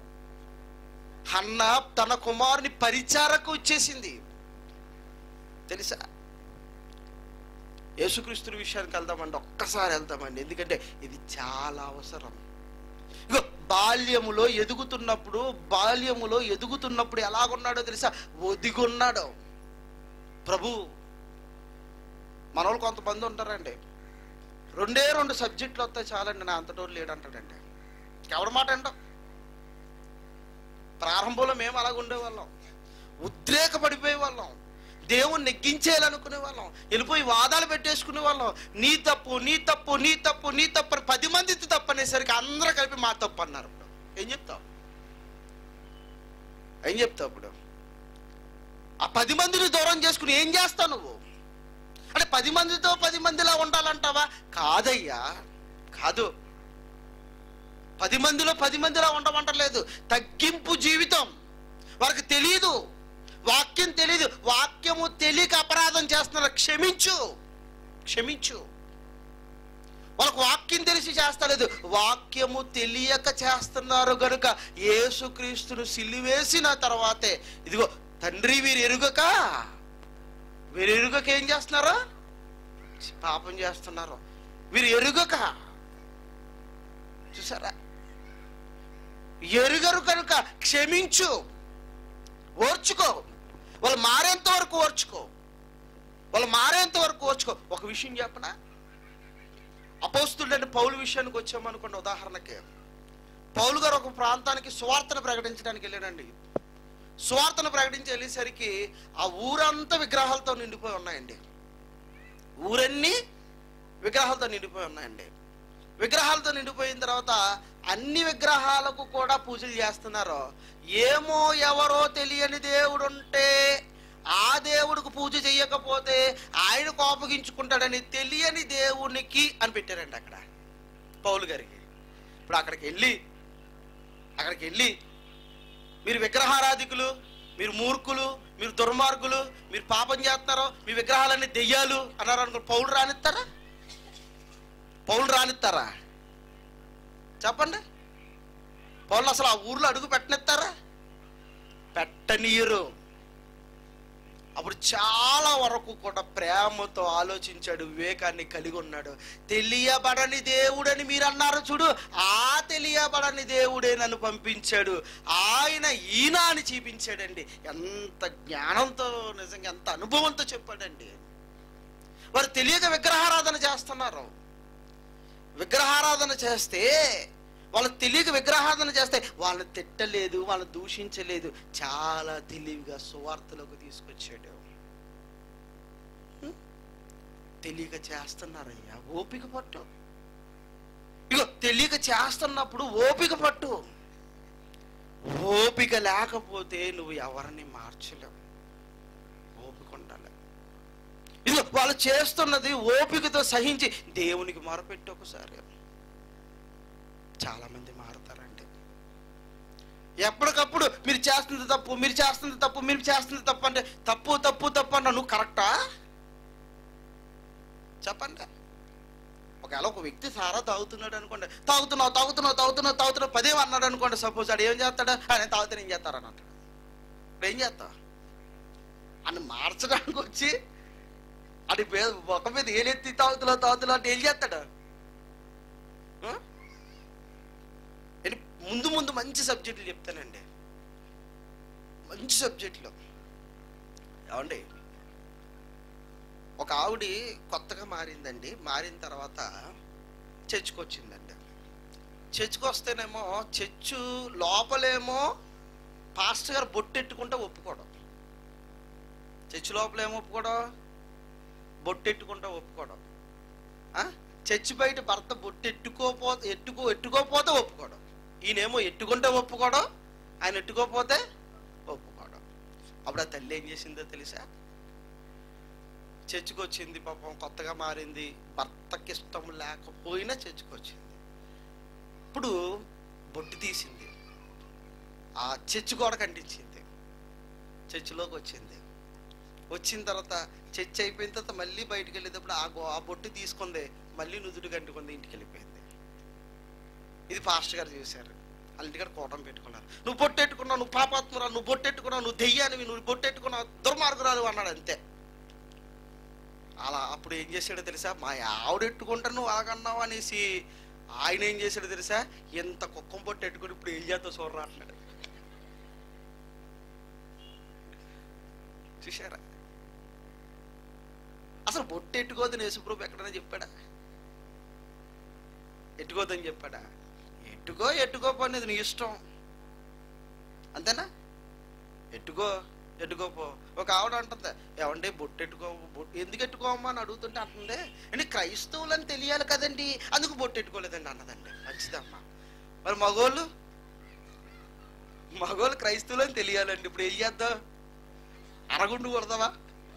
Speaker 1: హన్న తన కుమారుని పరిచారకు వచ్చేసింది తెలుసా యేసుక్రీస్తుని విషయానికి వెళ్దామండి ఒక్కసారి వెళ్దామండి ఎందుకంటే ఇది చాలా అవసరం ఇగో బాల్యములో ఎదుగుతున్నప్పుడు బాల్యములో ఎదుగుతున్నప్పుడు ఎలాగున్నాడో తెలుసా ఒదిగున్నాడు ప్రభు మనోళ్ళు కొంతమంది ఉంటారండి రెండే రెండు సబ్జెక్టులు వస్తాయి చాలండి నా అంతటోళ్ళు లేడంటాడండి ఎవరి మాట అంటాం ప్రారంభంలో మేము అలాగ ఉండేవాళ్ళం ఉద్రేక పడిపోయే వాళ్ళం దేవుని నెగ్గించేయాలనుకునే వాళ్ళం వెళ్ళిపోయి వాదాలు పెట్టేసుకునే వాళ్ళం నీ తప్పు నీ తప్పు నీ తప్పు నీ తప్పు అని పది మంది తప్పు అనేసరికి అందరూ కలిపి మా తప్పు అన్నారు ఇప్పుడు ఏం చెప్తావు ఏం చెప్తావు ఇప్పుడు ఆ పది మందిని దూరం చేసుకుని ఏం చేస్తావు నువ్వు అంటే పది మందితో పది మందిలా ఉండాలంటావా కాదయ్యా కాదు పది మందిలో పది మందిలా ఉండమంటలేదు తగ్గింపు జీవితం వారికి తెలియదు వాక్యం తెలియదు వాక్యము తెలియక అపరాధం చేస్తున్నారు క్షమించు క్షమించు వాళ్ళకు వాక్యం తెలిసి చేస్తలేదు వాక్యము తెలియక చేస్తున్నారు గనుక యేసుక్రీస్తును సిల్లివేసిన తర్వాతే ఇదిగో తండ్రి వీరు ఎరుగక వీరు ఎరుగక ఏం చేస్తున్నారు పాపం చేస్తున్నారు వీరు ఎరుగక చూసారా ఎరుగరు కనుక క్షమించు ఓర్చుకో వాళ్ళు మారేంత వరకు ఓర్చుకో వాళ్ళు మారేంత వరకు ఓర్చుకో ఒక విషయం చెప్పనా అపోస్తుడంటే పౌలు విషయానికి వచ్చామనుకోండి ఉదాహరణకి పౌలు గారు ఒక ప్రాంతానికి స్వార్థను ప్రకటించడానికి వెళ్ళాడండి స్వార్థను ప్రకటించి వెళ్ళేసరికి ఆ ఊరంతా విగ్రహాలతో నిండిపోయి ఉన్నాయండి ఊరన్నీ విగ్రహాలతో నిండిపోయి ఉన్నాయండి విగ్రహాలతో నిండిపోయిన తర్వాత అన్ని విగ్రహాలకు కూడా పూజలు చేస్తున్నారు ఏమో ఎవరో తెలియని దేవుడు ఉంటే ఆ దేవుడికి పూజ చేయకపోతే ఆయన కోపగించుకుంటాడని తెలియని దేవునికి అని పెట్టారండి అక్కడ పౌలు గారికి ఇప్పుడు అక్కడికి వెళ్ళి అక్కడికి వెళ్ళి మీరు విగ్రహారాధికులు మీరు మూర్ఖులు మీరు దుర్మార్గులు మీరు పాపం చేస్తున్నారు మీ విగ్రహాలన్నీ దెయ్యాలు అన్నారు అనుకో పౌలు రానిస్తారా పౌలు రానిస్తారా చెప్పండి పౌలు అసలు ఆ ఊర్లో అడుగు పెట్టనిస్తారా పెట్టనీయరు అప్పుడు చాలా వరకు కూడా ప్రేమతో ఆలోచించాడు వివేకాన్ని కలిగి ఉన్నాడు తెలియబడని దేవుడని మీరు అన్నారు చూడు ఆ తెలియబడని దేవుడే నన్ను పంపించాడు ఆయన ఈయన అని చూపించాడండి ఎంత జ్ఞానంతో నిజంగా ఎంత అనుభవంతో చెప్పాడండి వారు తెలియక విగ్రహారాధన చేస్తున్నారు విగ్రహారాధన చేస్తే వాళ్ళు తెలియక విగ్రహారాధన చేస్తే వాళ్ళని తిట్టలేదు వాళ్ళని దూషించలేదు చాలా తెలివిగా సువార్తలోకి తీసుకొచ్చాడు హ్మ్? తెలియక చేస్తున్నారయ్యా ఓపిక పట్టు ఇగో తెలియక చేస్తున్నప్పుడు ఓపిక పట్టు ఓపిక లేకపోతే నువ్వు ఎవరిని మార్చలేవు ఓపిక ఉండాలి ఇదిగో వాళ్ళు చేస్తున్నది ఓపికతో సహించి దేవునికి మొరపెట్టి ఒకసారి చాలా మంది మారుతారండి ఎప్పటికప్పుడు మీరు చేస్తుంది తప్పు మీరు చేస్తుంది తప్పు మీరు చేస్తుంది తప్పు అంటే తప్పు తప్పు తప్పు అన్న నువ్వు కరెక్టా చెప్పండి ఒకవేళ ఒక వ్యక్తి సారా తాగుతున్నాడు అనుకోండి తాగుతున్నావు తాగుతున్నావు తాగుతున్నావు తాగుతున్నావు పదే అన్నాడు అనుకోండి సపోజ్ ఆడు ఏం చేస్తాడు ఆయన తాగుతాను ఏం చేస్తారని అంటాడు ఇప్పుడు ఏం చేస్తావు అని మార్చడానికి వచ్చి అది ఒక మీద ఏలెత్తి తాగుతున్నావు తాగుతున్నావు అంటే ఏం చేస్తాడు ఆ? నేను ముందు ముందు మంచి సబ్జెక్టులు చెప్తానండి మంచి సబ్జెక్టులు ఏమండి ఒక ఆవిడ కొత్తగా మారిందండి మారిన తర్వాత చర్చ్కి వచ్చిందండి చర్చ్కి వస్తేనేమో చర్చు లోపలేమో పాస్టర్ గారు బొట్టెట్టుకుంటే ఒప్పుకోవడం చర్చి లోపలేమో ఒప్పుకోవడం బొట్టెట్టుకుంటే ఒప్పుకోవడం ఆ? చర్చి బయట భర్త బొట్టెట్టుకోపోతే ఎట్టుకో ఎట్టుకోపోతే ఒప్పుకోవడం ఈయనేమో ఎట్టుకుంటే ఒప్పుకోవడం ఆయన ఎట్టుకోపోతే ఒప్పుకోవడం అప్పుడు ఆ తల్లి ఏం చేసిందో తెలుసా చర్చికి వచ్చింది పాపం కొత్తగా మారింది భర్తకి ఇష్టం లేకపోయినా చర్చికి వచ్చింది ఇప్పుడు బొట్టు తీసింది ఆ చర్చి గోడ కంటించింది చర్చిలోకి వచ్చింది వచ్చిన తర్వాత చర్చ్ అయిపోయిన తర్వాత మళ్ళీ బయటికి వెళ్ళేటప్పుడు ఆ గో ఆ బొట్టు తీసుకుంది మళ్ళీ నుదుడు కంటుకుంది ఇంటికి వెళ్ళిపోయింది ఇది పాస్టర్ గారు చూశారు వాళ్ళ ఇంటికాడ కోటం పెట్టుకున్నారు నువ్వు బొట్టెట్టుకున్నావు నువ్వు పాపాత్మరాలు నువ్వు బొట్టెట్టుకున్నావు నువ్వు దెయ్యానివి నువ్వు బొట్టెట్టుకున్నావు దుర్మార్గురాలు అన్నాడు అంతే అలా అప్పుడు ఏం చేశాడో తెలుసా మా ఆవిడెట్టుకుంటా నువ్వు అలాగన్నావు అనేసి ఆయన ఏం చేశాడో తెలుసా ఎంత కుక్కం పొట్టు ఎట్టుకుని ఇప్పుడు ఏం చేస్తావు చూడరా అంటున్నాడు చూశారా అసలు బొట్టు ఎట్టుకోదని యేసుప్రభు ఎక్కడైనా చెప్పాడా ఎట్టుకోదని చెప్పాడా ఎట్టుకో ఎట్టుకోపోనేది నీ ఇష్టం అంతేనా ఎట్టుకో ఎట్టుకోపో ఒక ఆవిడ అంటుంది ఏమండి బొట్టు ఎట్టుకో బొట్టు ఎందుకు ఎట్టుకోమా అని అడుగుతుంటే అంటుంది అంటే క్రైస్తవులని తెలియాలి కదండి అందుకు బొట్టు ఎట్టుకోలేదండి అన్నదండి మంచిదమ్మా మరి మగోళ్ళు మగోళ్ళు క్రైస్తవులని తెలియాలండి ఇప్పుడు ఏం చేద్దాం అరగుండు కొడదావా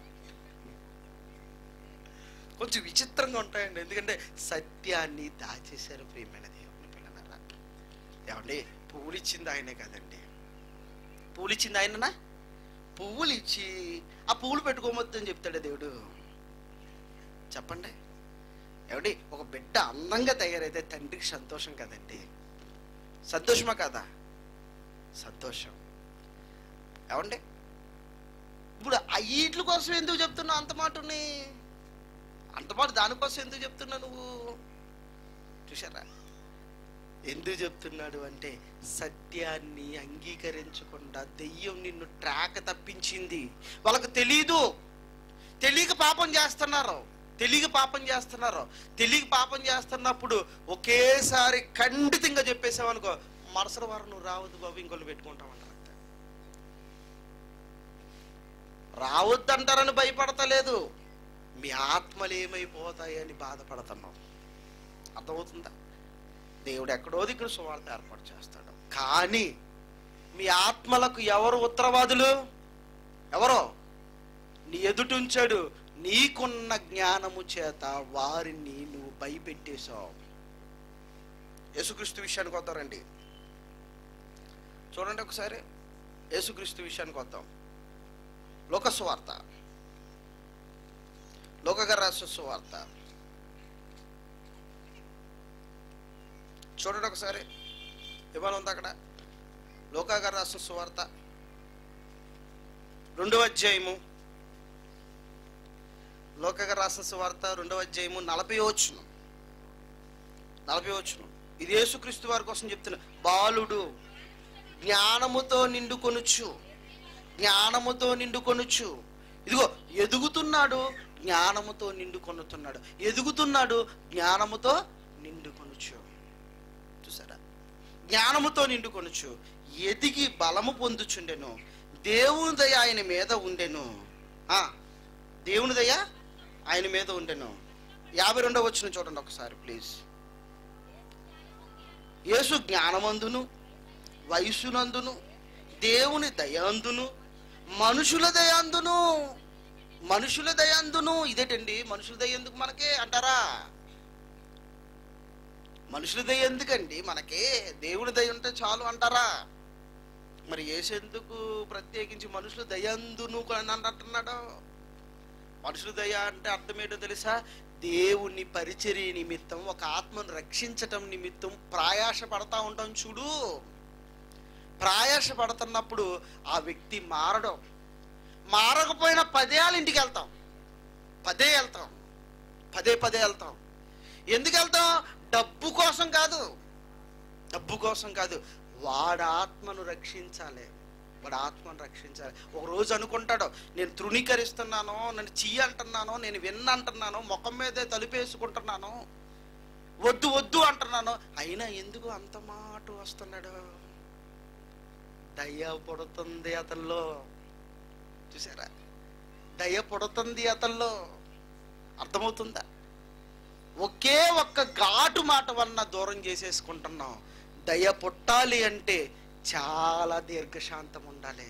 Speaker 1: కొంచెం విచిత్రంగా ఉంటాయండి ఎందుకంటే సత్యాన్ని దాచేశారు ప్రియమైన దేవుని పిల్లనరా ఏమండి పువ్వులు ఇచ్చింది ఆయనే కదండి పువ్వులు ఇచ్చింది ఆయననా పువ్వులు ఇచ్చి ఆ పువ్వులు పెట్టుకోమొద్దని చెప్తాడు దేవుడు చెప్పండి ఏమండి ఒక బిడ్డ అందంగా తయారైతే తండ్రికి సంతోషం కదండి సంతోషమా కదా సంతోషం ఏమండి ఇప్పుడు ఆ వీటి కోసం ఎందుకు చెప్తున్నావు అంత మాటని అంత మాట దానికోసం ఎందుకు చెప్తున్నావు నువ్వు చూసారా ఎందుకు చెప్తున్నాడు అంటే సత్యాన్ని అంగీకరించకుండా దెయ్యం నిన్ను ట్రాక్ తప్పించింది వాళ్ళకు తెలీదు తెలియక పాపం చేస్తున్నారు తెలియక పాపం చేస్తున్నారు తెలియక పాపం చేస్తున్నప్పుడు ఒకేసారి ఖండితంగా చెప్పేసావనుకో మరుసటి వారం నువ్వు రావద్దు బాబు ఇంకోళ్ళు పెట్టుకుంటామంటారు అంతే. రావద్దంటారని భయపడతలేదు మీ ఆత్మలు ఏమైపోతాయని బాధపడుతున్నావు అర్థమవుతుందా దేవుడు ఎక్కడో దిక్కున సువార్త ఏర్పాటు చేస్తాడు కానీ మీ ఆత్మలకు ఎవరు ఉత్తరవాదులు ఎవరో నీ ఎదుటుంచాడు నీకున్న జ్ఞానము చేత వారిని నువ్వు భయపెట్టేశావు యేసుక్రీస్తు విషయానికి వద్దారండి చూడండి ఒకసారి యేసుక్రీస్తు విషయానికి వద్దాం లోకస్వార్త లోకగారు రాసిన సువార్త చూడండి ఒకసారి ఇవాళ ఉంది అక్కడ లోకాగారు రాసిన సువార్త రెండవ అధ్యాయము లోకగారు రాసిన సువార్త రెండవ అధ్యాయము నలభై వచ్చును నలభై వచ్చును ఇది యేసుక్రీస్తు వారి కోసం చెప్తున్నా బాలుడు జ్ఞానముతో నిండుకొనుచు జ్ఞానముతో నిండుకొనుచు ఇదిగో ఎదుగుతున్నాడు జ్ఞానముతో నిండుకొనుతున్నాడు ఎదుగుతున్నాడు జ్ఞానముతో నిండుకొనుచు చూసారా జ్ఞానముతో నిండుకొనుచు ఎదిగి బలము పొందుచుండెను దేవుని దయ ఆయన మీద ఉండెను ఆ, దేవుని దయ ఆయన మీద ఉండెను యాభై రెండవ వచ్చిన చూడండి ఒకసారి ప్లీజ్ యేసు జ్ఞానమందును వయసునందును దేవుని దయాందును మనుషుల దయాందును మనుషుల దయాందును ఇదేటండి మనుషుల దయ ఎందుకు మనకే అంటారా మనుషుల దయ ఎందుకండి మనకి దేవుని దయ ఉంటే చాలు అంటారా మరి ఏసెందుకు ప్రత్యేకించి మనుషుల దయందును అని అంటున్నాడు మనుషుల దయ అంటే అర్థం ఏంటో తెలుసా దేవుని పరిచర్య నిమిత్తం ఒక ఆత్మను రక్షించటం నిమిత్తం ప్రయాస పడతా ఉంటాం చూడు ప్రయాస పడుతున్నప్పుడు ఆ వ్యక్తి మారడం మారకపోయినా పదేళ్ళ ఇంటికి వెళ్తాం పదే వెళ్తాం పదే పదే వెళ్తాం ఎందుకు వెళ్తాం డబ్బు కోసం కాదు డబ్బు కోసం కాదు వాడి ఆత్మను రక్షించాలి వాడి ఆత్మను రక్షించాలి ఒక రోజు అనుకుంటాడు నేను తృణీకరిస్తున్నాను నన్ను చెయ్యి అంటున్నాను నేను విన్న అంటున్నాను ముఖం మీదే తలుపేసుకుంటున్నాను వద్దు వద్దు అంటున్నాను అయినా ఎందుకు అంత మాట వస్తున్నాడు దయ పుడుతుంది అతనిలో చూసారా దయ పుడుతుంది అతనిలో అర్థమవుతుందా ఒకే ఒక్క ఘాటు మాట వలన దూరం చేసేసుకుంటున్నాం దయ పుట్టాలి అంటే చాలా దీర్ఘశాంతం ఉండాలి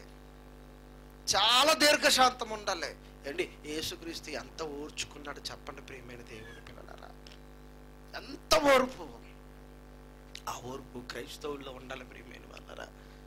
Speaker 1: చాలా దీర్ఘశాంతం ఉండాలి అండి యేసుక్రీస్తు ఎంత ఓర్చుకున్నాడు చెప్పండి ప్రియమైన దేవుని పిల్లలారా ఎంత ఓర్పు ఆ ఓర్పు క్రైస్తవుల్లో ఉండాలి ప్రియమైన వాళ్ళరా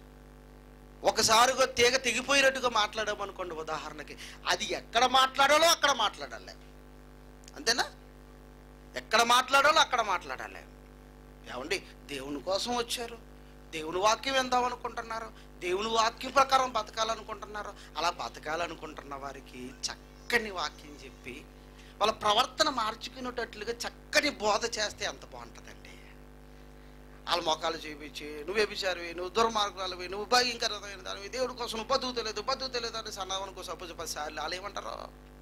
Speaker 1: ఒకసారిగా తీగ తెగిపోయినట్టుగా మాట్లాడామనుకోండి ఉదాహరణకి అది ఎక్కడ మాట్లాడాలో అక్కడ మాట్లాడాలి అంతేనా ఎక్కడ మాట్లాడాలో అక్కడ మాట్లాడాలి ఏమండి దేవుని కోసం వచ్చారు దేవుని వాక్యం విందాం అనుకుంటున్నారు దేవుని వాక్యం ప్రకారం బతకాలనుకుంటున్నారు అలా బతకాలనుకుంటున్న వారికి చక్కని వాక్యం చెప్పి వాళ్ళ ప్రవర్తన మార్చుకునేటట్లుగా చక్కని బోధ చేస్తే ఎంత బాగుంటుందండి వాళ్ళ మొఖాలు చూపించి నువ్వు వ్యభిచారివి నువ్వు దుర్మార్గాలవి నువ్వు భయంకరమైన దానివి దేవుడి కోసం నువ్వు బతుకుతలేదు బతుకుతలేదు అని సన్నావనుకో సపోజ్ పది సార్లు వాళ్ళు ఏమంటారు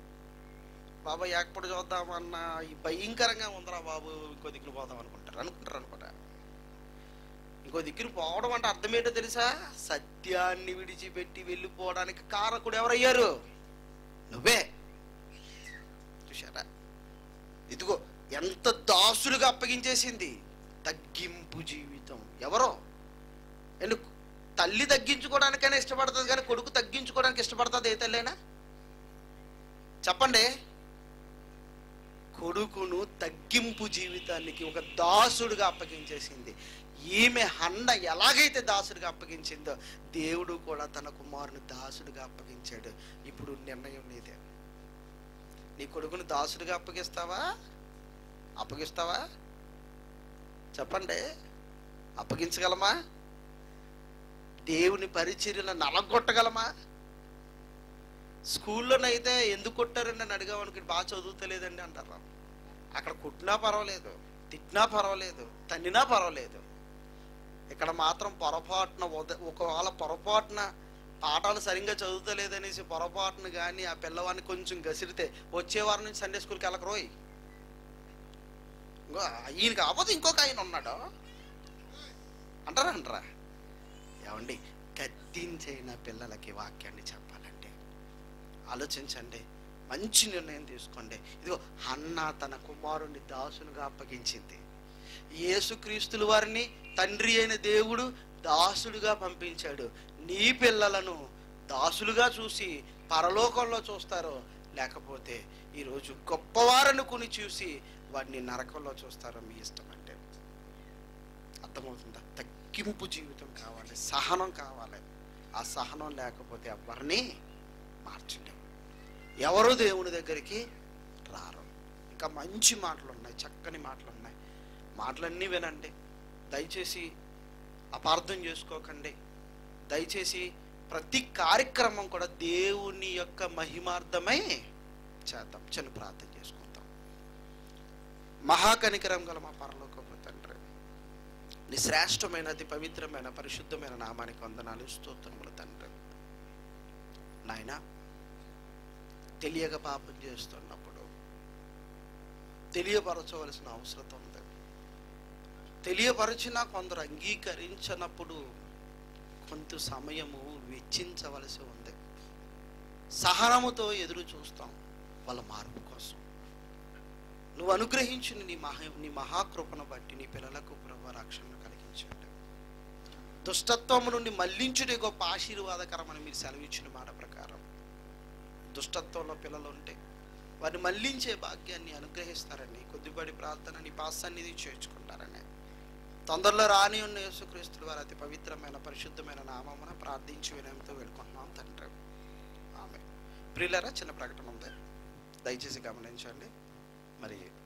Speaker 1: బాబా ఎక్కడ చూద్దామన్నా ఈ భయంకరంగా ఉందిరా బాబు ఇంకో దిక్కున పోదాం అనుకుంటారు అనుకుంటారు అనుకుంటా ఇంకో దిక్కున పోవడం అంటే అర్థం ఏంటో తెలుసా సత్యాన్ని విడిచిపెట్టి వెళ్ళిపోవడానికి కారకుడు ఎవరయ్యారు నువ్వే చూశారా ఇదిగో ఎంత దాసులుగా అప్పగించేసింది తగ్గింపు జీవితం ఎవరో ఎందుకు తల్లి తగ్గించుకోవడానికైనా ఇష్టపడుతుంది కానీ కొడుకు తగ్గించుకోవడానికి ఇష్టపడుతుంది ఏ తల్లేనా చెప్పండి కొడుకును తగ్గింపు జీవితానికి ఒక దాసుడుగా అప్పగించేసింది ఈమె హండ ఎలాగైతే దాసుడిగా అప్పగించిందో దేవుడు కూడా తన కుమారుని దాసుడిగా అప్పగించాడు ఇప్పుడు నిర్ణయం నీదే నీ కొడుకును దాసుడిగా అప్పగిస్తావా అప్పగిస్తావా చెప్పండి అప్పగించగలమా దేవుని పరిచర్యను నలగొట్టగలమా స్కూల్లోనైతే ఎందుకు కొట్టారండి నన్ను అడిగామనుకు బాగా చదువుతలేదండి అంటారు అక్కడ కొట్టినా పర్వాలేదు తిట్టినా పర్వాలేదు తన్నినా పర్వాలేదు ఇక్కడ మాత్రం పొరపాటున ఉద- ఒకవేళ పొరపాటున పాఠాలు సరిగ్గా చదువుతలేదనేసి పొరపాటున కానీ ఆ పిల్లవాడిని కొంచెం గసిరితే వచ్చే వారం నుంచి సండే స్కూల్కి వెళ్ళకరోయ్ ఇంకో ఈయన కాకపోతే ఇంకొక ఆయన ఉన్నాడు అంటారా అంటారా ఏమండి గద్దించైన పిల్లలకి వాక్యాన్ని చెప్పాలంటే ఆలోచించండి మంచి నిర్ణయం తీసుకోండి ఇదిగో అన్న తన కుమారుని దాసునుగా అప్పగించింది యేసుక్రీస్తుల వారిని తండ్రి అయిన దేవుడు దాసుడుగా పంపించాడు నీ పిల్లలను దాసులుగా చూసి పరలోకంలో చూస్తారో లేకపోతే ఈరోజు గొప్పవారను కొని చూసి వాడిని నరకంలో చూస్తారో మీ ఇష్టం అంటే అర్థమవుతుందా తగ్గింపు జీవితం కావాలి సహనం కావాలి ఆ సహనం లేకపోతే ఎవరిని మార్చలేము ఎవరు దేవుని దగ్గరికి రారు ఇంకా మంచి మాటలు ఉన్నాయి చక్కని మాటలు ఉన్నాయి మాటలన్నీ వినండి దయచేసి అపార్థం చేసుకోకండి దయచేసి ప్రతి కార్యక్రమం కూడా దేవుని యొక్క మహిమార్థమై చేద్దాం చిన్న ప్రార్థన చేసుకుందాం మహాకనికరం గల మా పరలోకపు తండ్రి నీ శ్రేష్టమైన అతి పవిత్రమైన పరిశుద్ధమైన నామానికి వందనాలు స్తోత్రములు తండ్రి నాయనా తెలియక పాపం చేస్తున్నప్పుడు తెలియపరచవలసిన అవసరం ఉంది తెలియపరిచిన కొందరు అంగీకరించినప్పుడు కొంత సమయము వెచ్చించవలసి ఉంది సహనముతో ఎదురు చూస్తాం వాళ్ళ మార్పు కోసం నువ్వు అనుగ్రహించిన నీ మహా నీ మహాకృపను బట్టి నీ పిల్లలకు ప్రభు రక్షణను కలిగించండి దుష్టత్వము నుండి మళ్లించుడే గొప్ప ఆశీర్వాదకరమని మీరు సెలవిచ్చిన మాట ప్రకారం దుష్టత్వంలో పిల్లలు ఉంటే వారిని మళ్లించే భాగ్యాన్ని అనుగ్రహిస్తారని కొద్దిపడి ప్రార్థన నీ పాసన్నిధి చేర్చుకుంటారని తొందరలో రాని ఉన్న యేసుక్రీస్తుల వారి అతి పవిత్రమైన పరిశుద్ధమైన నామమున ప్రార్థించి వినయంతో వేడుకుంటున్నాం తండ్రి ఆమె ప్రియులరా చిన్న ప్రకటన ఉంది దయచేసి గమనించండి మరి